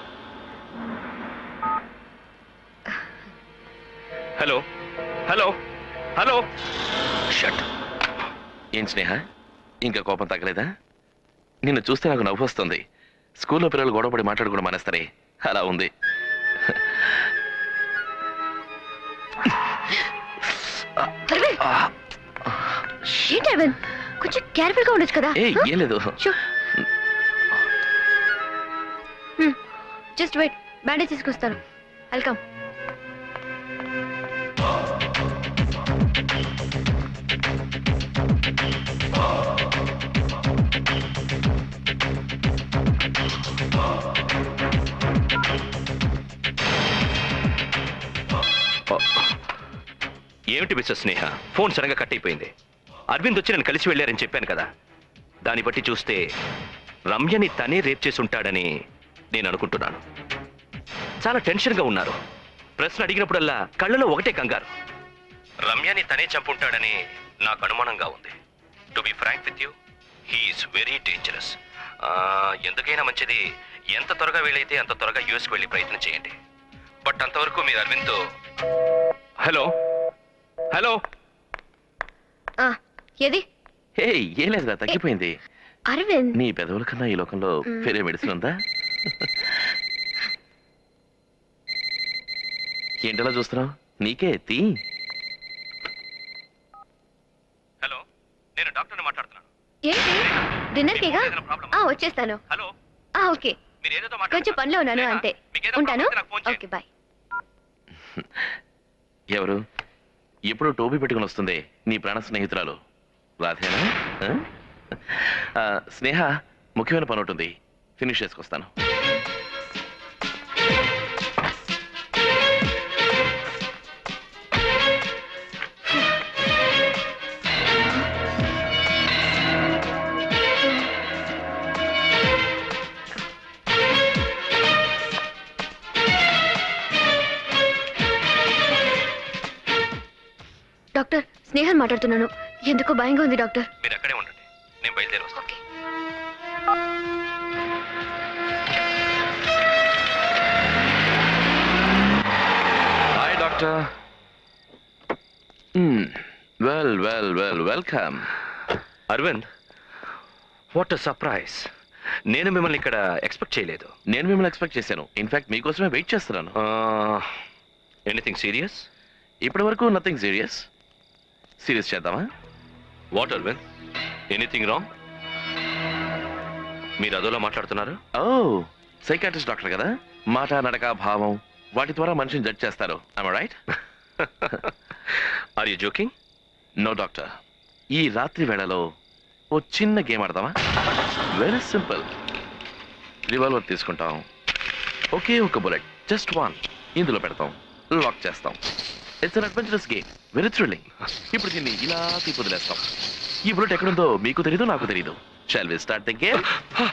హలో హలో హలో షట్ ఏం స్నేహ ఇంకా కోపం తగ్గలేదా నిన్ను చూస్తే నాకు నవ్వు వస్తుంది స్కూల్లో పిల్లలు గొడవపడి మాట్లాడుకోవడం మానేస్తారే అలా ఉంది అరవింద్ ఆ, ఏంటి అరవింద్ కొంచెం కేర్ఫుల్ గా ఉండొచ్చు కదా ఏ ఏం లేదు జస్ట్ వెయిట్ బ్యాండేజ్ తీసుకొస్తాను వెల్కమ్ ఏమిటి మిస్టర్ స్నేహ ఫోన్ సడన్గా కట్ అయిపోయింది అరవింద్ వచ్చి నన్ను కలిసి వెళ్ళారని చెప్పాను కదా దాన్ని బట్టి చూస్తే రమ్యని తనే రేప్ చేసి ఉంటాడని నేను అనుకుంటున్నాను చాలా టెన్షన్గా ఉన్నారు ప్రశ్న అడిగినప్పుడల్లా కళ్ళలో ఒకటే కంగారు రమ్యని తనే చంపుంటాడని నాకు అనుమానంగా ఉంది to be frank with you he's very dangerous ఎందుకైనా మంచిది ఎంత త్వరగా వీలైతే అంత త్వరగా యూఎస్కి వెళ్ళి ప్రయత్నం చేయండి బట్ అంతవరకు మీరు అరవింద్తో హలో హలో ఆ, ఏది హే ఏం లేదురా తగ్గిపోయింది అరవింద్ నీ పెదవుల కన్నా ఈ లోకంలో మ్. వేరే మెడిసిన్ ఉందా ఏంటలా చూస్తున్నావు నీకే తీ హలో నేను డాక్టర్ని మాట్లాడుతున్నాను ఏంటి డిన్నర్ కేగా ఏదైనా ప్రాబ్లమా? ఆ వచ్చేస్తాను హలో ఆ ఓకే మీరు ఏదేదో కొంచెం పనిలో ఉన్నాను అంతే ఉంటాను ఓకే బాయ్ ఎవరు ఎప్పుడు టోపీ పెట్టుకుని వస్తుంది నీ ప్రాణ స్నేహితురాలు రాధేనా ఆ? ఆ, స్నేహ ముఖ్యమైన పని ఉంటుంది ఫినిష్ చేసుకొస్తాను డాక్టర్ స్నేహన్ మాట్లాడుతున్నాను ఎందుకో భయంగా ఉంది డాక్టర్ మీరు అక్కడే ఉండండి నేను బయలుదేరి వస్తాను okay hi doctor well well well welcome Arvind what surprise నేను మిమ్మల్ని ఇక్కడ ఎక్స్పెక్ట్ చేయలేదు నేను మిమ్మల్ని ఎక్స్పెక్ట్ చేశాను ఇన్ఫాక్ట్ మీకోసమే వెయిట్ చేస్తున్నాను ఎనీథింగ్ సీరియస్ ఇప్పటి వరకు నథింగ్ సీరియస్ సీరియస్ చేద్దామా వాట్ అరవింద్ ఎనీథింగ్ రాంగ్ మీరు అదోలా మాట్లాడుతున్నారు ఓ సైకాట్రిస్ట్ డాక్టర్ కదా మాట నడక భావం వాటి ద్వారా మనిషిని జడ్జ్ చేస్తారు right are you joking no doctor ఈ రాత్రి వేళలో ఓ చిన్న గేమ్ ఆడదామా వెరీ సింపుల్ రివాల్వర్ తీసుకుంటాం ఒకే ఒక బుల్లెట్ జస్ట్ వన్ ఇందులో పెడతాం లాక్ చేస్తాం it's an adventurous game very thrilling ఇప్పుడు దీన్ని ఇలా తీపి వదిలేస్తాం ఈ బుల్లెట్ ఎక్కడుందో మీకు తెలీదు నాకు తెలీదు shall we start the game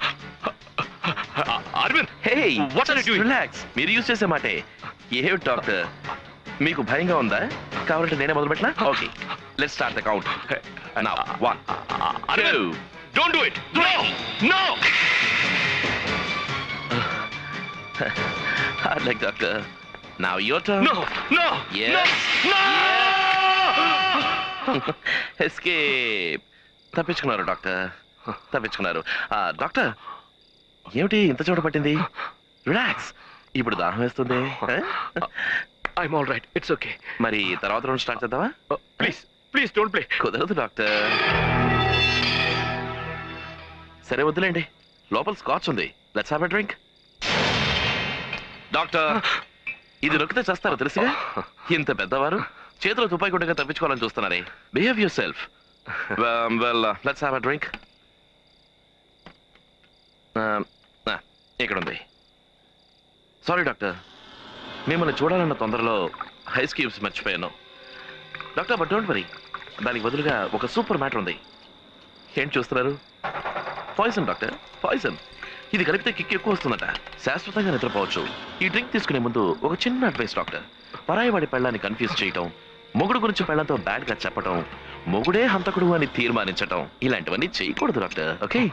Arvind hey What are you doing? Relax మీరు యూజ్ చేసే మాటే ఏ డాక్టర్ మీకు భయంగా ఉందా కావాలంటే నేనే మొదలు పెట్టినా okay let's start the count now one Arvind don't do it no no hard like doctor now your turn no no Yes. No escape తప్పించుకున్నారు డాక్టర్ తప్పించుకున్నారు ఆ, డాక్టర్ ఏమిటి ఇంత చోట పట్టింది రిలాక్స్ ఇప్పుడు దాహం వేస్తుంది ఆ? I'm all right it's okay మరి తర్వాత రౌండ్ స్టార్ట్ చేద్దామా ప్లీజ్ ప్లీజ్ డోంట్ ప్లే కుదరదు డాక్టర్ సరే వద్దులేండి లోపల స్కాచ్ ఉంది let's have a drink doctor ఇది నొక్కితే చేస్తారు తెలుసుగా ఇంత పెద్దవారు చేతిలో తుపాయి గుండగా తప్పించుకోవాలని చూస్తున్నారే behave yourself well let's have a drink ఇక్కడ ఉంది సారీ డాక్టర్ మిమ్మల్ని చూడాలన్న తొందరలో హైస్ క్యూబ్స్ మర్చిపోయాను డాక్టర్ బట్ డోంట్ వరీ దానికి బదులుగా ఒక సూపర్ మ్యాటర్ ఉంది ఏంటి చూస్తున్నారు పాయిజన్ డాక్టర్ పాయిజన్ ఇది కలిపితే కిక్ ఎక్కువ వస్తుందట శాశ్వతంగా నిద్రపోవచ్చు ఈ డ్రింక్ తీసుకునే ముందు ఒక చిన్న అడ్వైస్ డాక్టర్ పరాయి వాడి పెళ్ళాన్ని కన్ఫ్యూజ్ చేయటం మొగుడు గురించి పెళ్ళంతో బ్యాడ్ గా చెప్పటం మొగుడే హంతకుడు అని తీర్మానించటం ఇలాంటివన్నీ చేయకూడదు డాక్టర్ ఓకే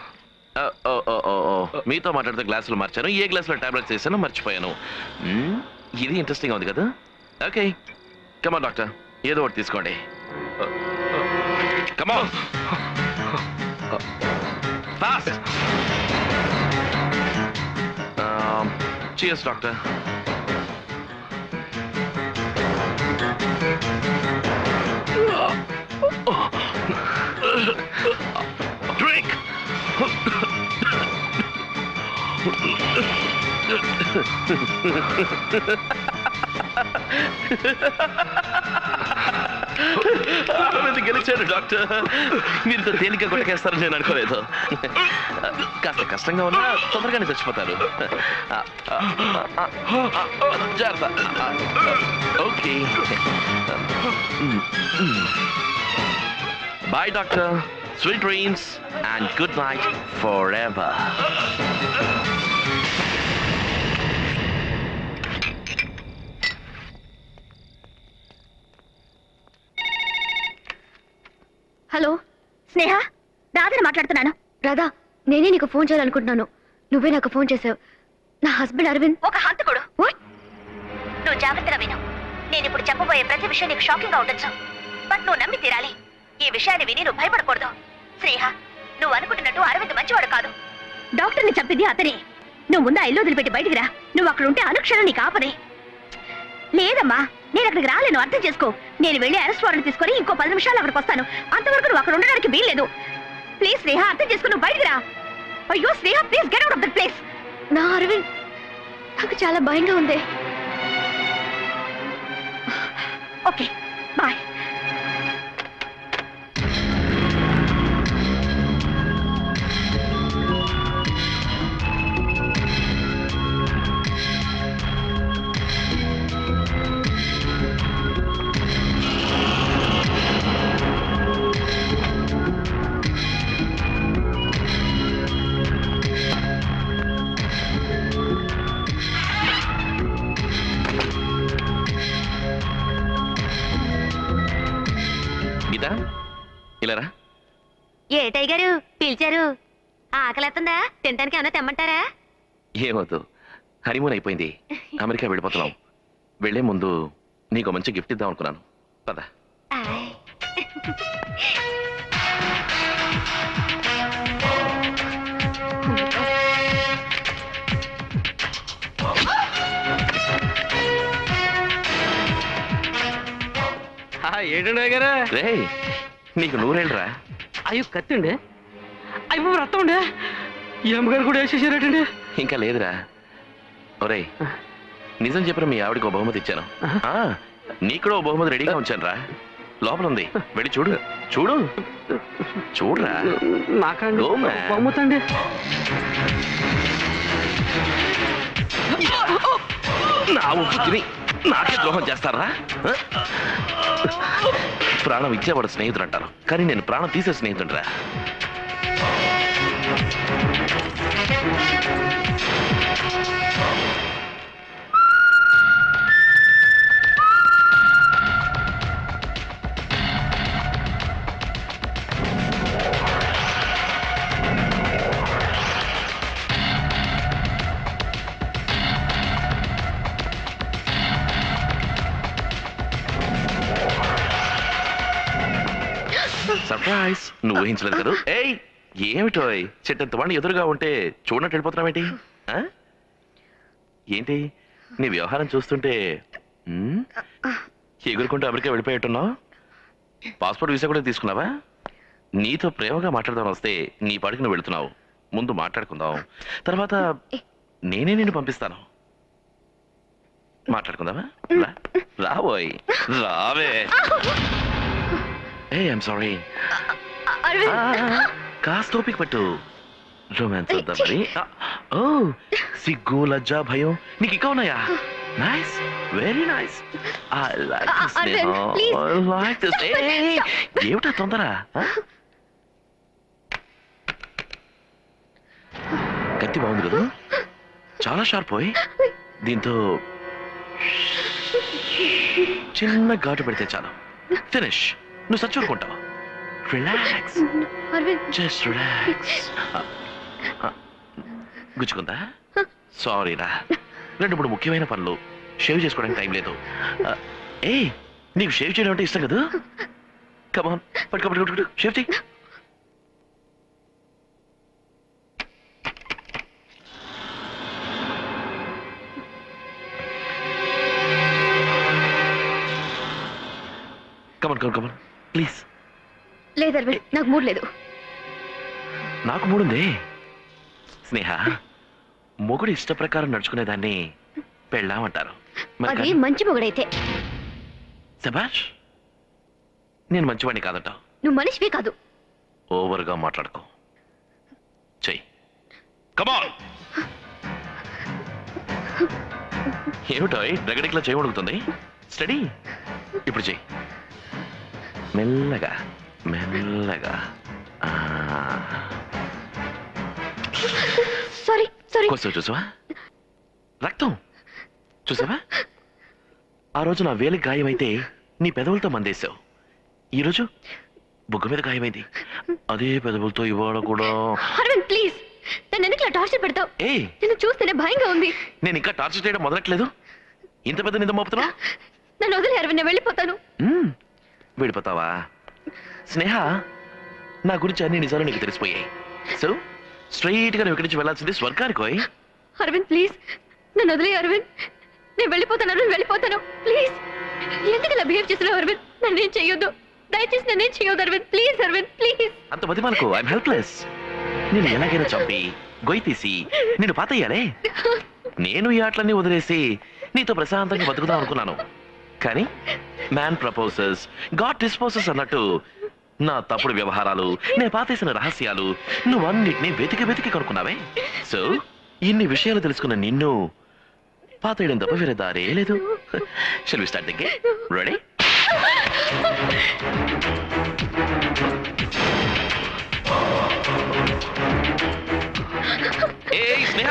మీతో మాట్లాడితే గ్లాసులు మార్చాను ఏ గ్లాసులో టాబ్లెట్స్ వేసానో మర్చిపోయాను మ్మ్, ఇది ఇంట్రెస్టింగ్ ఉంది కదా ఓకే కమా డాక్టర్ ఏదో ఒకటి తీసుకోండి come on fast cheers doctor drink ఆమెది గెలిచాడు డాక్టర్ మీరు ఇంత తేలిక కొట్టకేస్తారని నేను అనుకోలేదు కాస్త కష్టంగా ఉన్నా తొందరగానే చచ్చిపోతారు జాగ్రత్త okay bye doctor sweet dreams and good night for ever hello Sneha రాధని మాట్లాడుతున్నాను రాధా నేనే నీకు ఫోన్ చేయాలనుకుంటున్నాను నువ్వే నాకు ఫోన్ చేసావు నా హస్బెండ్ అరవింద్ ఒక హంతకుడు What? నువ్వు జాగ్రత్తగా విను నేను ఇప్పుడు చెప్పబోయే ప్రతి విషయం నీకు షాకింగ్ గా ఉండొచ్చు బట్ నువ్వు నమ్మి తీరాలి ఈ విషయాన్ని విని నువ్వు భయపడకూడదు శ్రేహ నువ్వు అనుకుంటున్నట్టు అరవింద్ మంచివాడు కాదు డాక్టర్ని చంపింది అతనే నువ్వు ముందు ఆ ఇల్లు వదిలిపెట్టి బయటికి రా నువ్వు అక్కడ ఉంటే అనుక్షణం నీకు ఆపదే లేదమ్మా నేను అక్కడికి రాలేను అర్థం చేసుకో నేను వెళ్ళి అరెస్ట్ వారెంట్ తీసుకొని ఇంకో పది నిమిషాలు అక్కడికి వస్తాను అంతవరకు నువ్వు అక్కడ ఉండడానికి వీల్లేదు ప్లీజ్ స్నేహ అర్థం చేసుకో నువ్వు బయటికి రా అయ్యో Sneha please get out of that place నా అరవింద్ నాకు చాలా భయంగా ఉంది ఓకే బాయ్ గీతా ఇలారా ఏ టైగరు పిలిచారు ఆకలేస్తుందా తినడానికి ఏమైనా తెమ్మంటారా ఏమవుతు హనీమూన్ అయిపోయింది అమెరికా వెళ్ళిపోతున్నాం వెళ్లే ముందు నీకు మంచి గిఫ్ట్ ఇద్దాం అనుకున్నాను పద ఆయ్. ఏంటండి గారా రే నీకు నూరేళ్ళరా అయ్యో కత్తండి అయ్యో రక్తం అండి ఈ అమ్మగారు కూడా వేసేసారటండి ఇంకా లేదురా ఒరేయ్ నిజం చెప్పిన మీ ఆవిడకి ఒక బహుమతి ఇచ్చాను ఆ, నీకు కూడా ఓ బహుమతి రెడీగా ఉంచాను రా లోపల ఉంది వెళ్ళి చూడు చూడు చూడరా నాకండి Go, man. బొమ్మతండి నా ఉప్పు తిని నాకే ద్రోహం చేస్తారా ఆ? ప్రాణం ఇచ్చేవాడు స్నేహితుడు అంటారు కానీ నేను ప్రాణం తీసే స్నేహితుడురా సర్ప్రైజ్ నువ్వు ఊహించలేదు కదా ఏయ్ ఏమిటోయ్ చెట్టంత వాడిని ఎదురుగా ఉంటే చూడనట్టు వెళ్ళిపోతున్నావేంటి ఆ? ఏంటి నీ వ్యవహారం చూస్తుంటే ఉమ్, ఎగురుకుంటూ అమెరికా వెళ్ళిపోయేట్టున్నావు పాస్పోర్ట్ వీసా కూడా తీసుకున్నావా నీతో ప్రేమగా మాట్లాడదాం వస్తే నీ పాటికి నువ్వు వెళ్తున్నావు ముందు మాట్లాడుకుందాం తర్వాత నేనే నిన్ను పంపిస్తాను మాట్లాడుకుందామా రా రాబోయ్ రావే ఏ ఐమ్ సారీ అరవింద్ కాస్త ఓపిక పట్టు రొమాన్స్ వద్దా మరి ఆ, ఓ సిగ్గు లజ్జ భయం నీకు ఇంకా ఉన్నాయా nice very nice I like Uh, this Arvind, please. I like this ఏమిటా తొందర ఆ? కత్తి బాగుంది కదా చాలా షార్ప్ పోయి దీంతో చిన్న ఘాటు పెడితే చాలు ఫినిష్ నువ్వు సచ్చూరుకుంటావు రిలాక్స్ అరవింద్ జస్ట్ రిలాక్స్ గుచ్చుకుందా సారీ రా రెండు మూడు ముఖ్యమైన పనులు షేవ్ చేసుకోవడానికి టైం లేదు ఏ నీకు షేవ్ చేయడం అంటే ఇష్టం కదా కమాన్ పట్టుకో పట్టుకో పట్టుకో షేవ్ చేయి కమన్ కమన్ కమన్ ప్లీజ్ లేదు అరవింద్ నాకు మూడ్ లేదు నాకు మూడుంది స్నేహ మొగుడు ఇష్ట ప్రకారం నడుచుకునేదాన్ని పెళ్ళామంటారు మరి అది కానీ- మంచి మొగుడైతే శభాష్ నేను మంచివాడిని కాదంటావు నువ్వు మనిషివే కాదు ఓవర్గా మాట్లాడుకో చెయ్యి కమాన్ ఏమిటో డగడికిలా చేయమడుగుతుంది స్టడీ ఇప్పుడు చెయ్యి మెల్లగా మెల్లగా ఆ, సారీ సారీ కొంచెం చూసావా రక్తం చూసావా ఆ రోజు నా వేలికి గాయమైతే నీ పెదవులతో మందేశావు ఈరోజు బుగ్గ మీద గాయమైంది అదే పెదవులతో ఇవాళ కూడా అరవింద్ ప్లీజ్ నన్ను ఎందుకు ఇలా టార్చర్ పెడతావు ఏ నిన్ను చూస్తేనే భయంగా ఉంది నేను ఇంకా టార్చర్ చేయడం మొదలట్లేదు ఇంత పెద్ద నింద మోపుతున్నా నన్ను వదిలే అరవింద్ నేను వెళ్ళిపోతాను వెళ్ళిపోతావా స్నేహ నా గురించి అన్ని నిజాలు నీకు తెలిసిపోయాయి సో స్ట్రైట్ గా నువ్వు ఇక్కడి నుంచి వెళ్ళాల్సింది స్వర్గానికి పోయి అరవింద్ ప్లీజ్ నన్ను వదిలే అరవింద్ నేను వెళ్ళిపోతాను అరవింద్ వెళ్ళిపోతాను ప్లీజ్ ఎందుకు ఇలా బిహేవ్ చేస్తున్నావు అరవింద్ నన్ను ఏం చెయ్యొద్దు దయచేసి నన్ను ఏం చెయ్యొద్దు అరవింద్ ప్లీజ్ అరవింద్ ప్లీజ్ అంత మతి మనకు ఐఎమ్ హెల్ప్లెస్ నేను ఎలాగైనా చంపి గొయ్యి తీసి నిన్ను పాతయ్యాలే నేను ఈ ఆటలన్నీ వదిలేసి నీతో ప్రశాంతంగా బతుకుదాం అనుకున్నాను కానీ మ్యాన్ ప్రపోజెస్ గాడ్ డిస్పోజెస్ అన్నట్టు నా తప్పుడు వ్యవహారాలు నేను పాతేసిన రహస్యాలు నువ్వన్నిటినీ వెతికి వెతికి కనుక్కున్నావే సో ఇన్ని విషయాలు తెలుసుకున్న నిన్ను పాతేయడం తప్ప వేరే దారే లేదు షెల్ వి స్టార్ట్ రెడీ ఏయ్ స్నేహ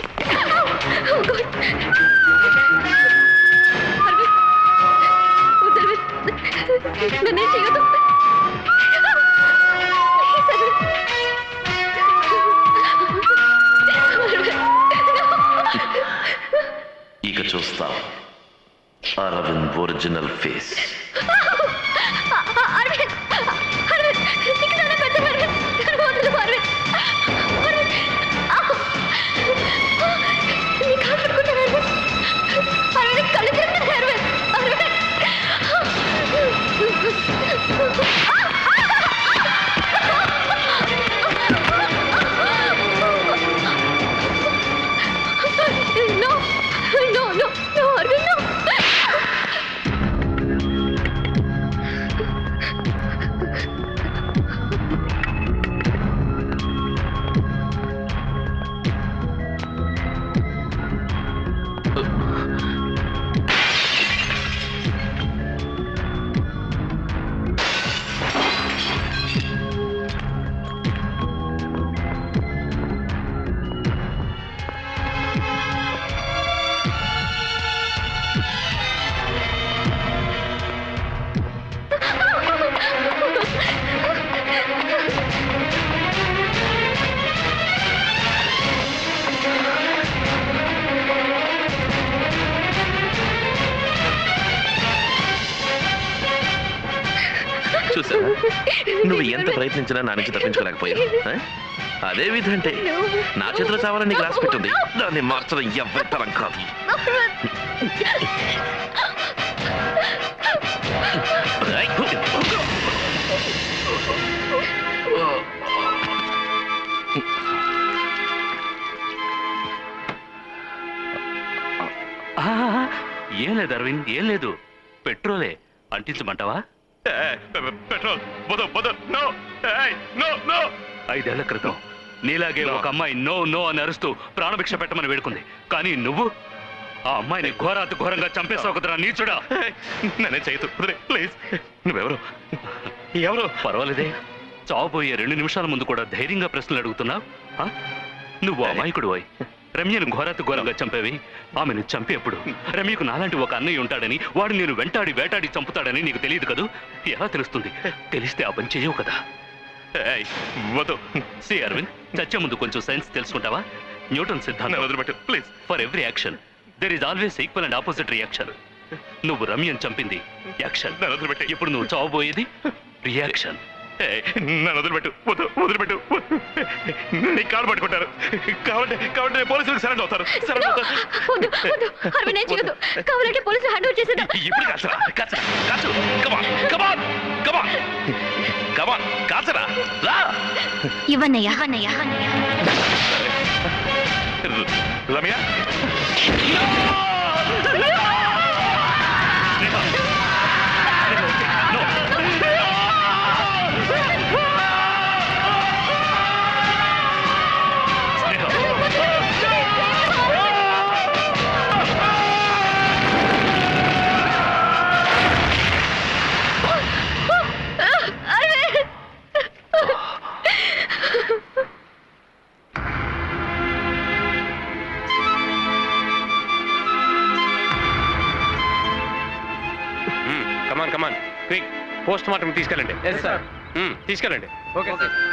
నన్ను ఏం చెయ్యొద్దు ఇక చూస్తాం అరవింద్ ఒరిజినల్ ఫేస్ అరవింద్ అరవింద్ ఇక నన్ను పెట్టు అరవింద్ నన్ను వదిలు అరవింద్ అరవింద్ ఆగు. నీ కాలు పట్టుకుంటాను అరవింద్ అరవింద్ కళ్ళు తిరుగుతున్నాయి Arvind Arvind no no no no Arvind no చూసావా నువ్వు ఎంత ప్రయత్నించినా నా నుంచి తప్పించుకోలేకపోయావు ఆ? అదే విధి అంటే నా చేతిలో చావాలని నీకు రాసి పెట్టింది దాన్ని మార్చడం ఎవరి తరం కాదు ఏయ్! ఆహా, ఏం లేదు అరవింద్ ఏం లేదు పెట్రోలే అంటించమంటావా ఏయ్, పెట్రోల్ వద్దు, వద్దు, no! ఏయ్, no, no! ఐదేళ్ల క్రితం నీలాగే No. ఒక అమ్మాయి నో నో అని అరుస్తూ ప్రాణభిక్ష పెట్టమని వేడుకుంది కానీ నువ్వు ఆ అమ్మాయిని ఘోరాతి ఘోరంగా చంపేసావు కదరా నీచుడా ఏయ్, నన్నే చేయొద్దు వదిలే, ప్లీజ్ నువ్వెవరు ఎవరు పర్వాలేదే చావబోయే రెండు నిమిషాల ముందు కూడా ధైర్యంగా ప్రశ్నలు అడుగుతున్నావు ఆ? నువ్వు అమాయకుడు అయి రమ్యను ఘోరాతి ఘోరంగా చంపేవి ఆమెను చంపేప్పుడు రమ్యకు నాలాంటి ఒక అన్నయ్య ఉంటాడని వాడు నేను వెంటాడి వేటాడి చంపుతాడని నీకు తెలియదు కదూ ఎలా తెలుస్తుంది తెలిస్తే ఆ పని చెయ్యవు కదా ఏయ్, వద్దు సి అరవింద్ చచ్చే ముందు కొంచెం సైన్స్ తెలుసుకుంటావా న్యూటన్ నన్ను సిద్ధాంతం వదిలిపెట్టు please for every action there is always equal and opposite reaction నువ్వు రమ్యను చంపింది యాక్షన్ నన్ను వదిలిపెట్టు ఇప్పుడు నువ్వు చావబోయేది రియాక్షన్ ఏయ్, నన్ను వదిలిపెట్టు వద్దు వదిలిపెట్టు నీ కాలు పట్టుకుంటారు కాబట్టి కాబట్టి నేను పోలీసులకు సరెండర్ అవుతారు సరెండర్ అవుతారు వద్దు వద్దు అరవింద్ ఏం చేయొద్దు కావాలంటే పోలీసులు హ్యాండ్ ఓవర్ చేసేద్దాం ఇప్పుడు కాచరా కాచరా కాచు కమాన్ కమాన్ కమాన్ కమాన్ కాచరా రా ఇవ్వన్నయ్యా ఇవ్వన్నయ్యా Ramya come on come on quick post mortem తీసుకెళ్ళండి సార్ తీసుకెళ్ళండి ఓకే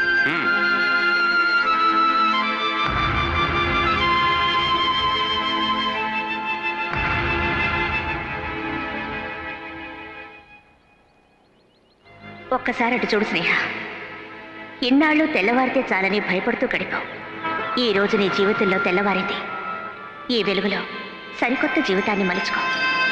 ఒక్కసారి అటు చూడు స్నేహ ఇన్నాళ్ళు తెల్లవారితే చాలని భయపడుతూ గడిపావు ఈ రోజు నీ జీవితంలో తెల్లవారింది ఈ వెలుగులో సరికొత్త జీవితాన్ని మలుచుకో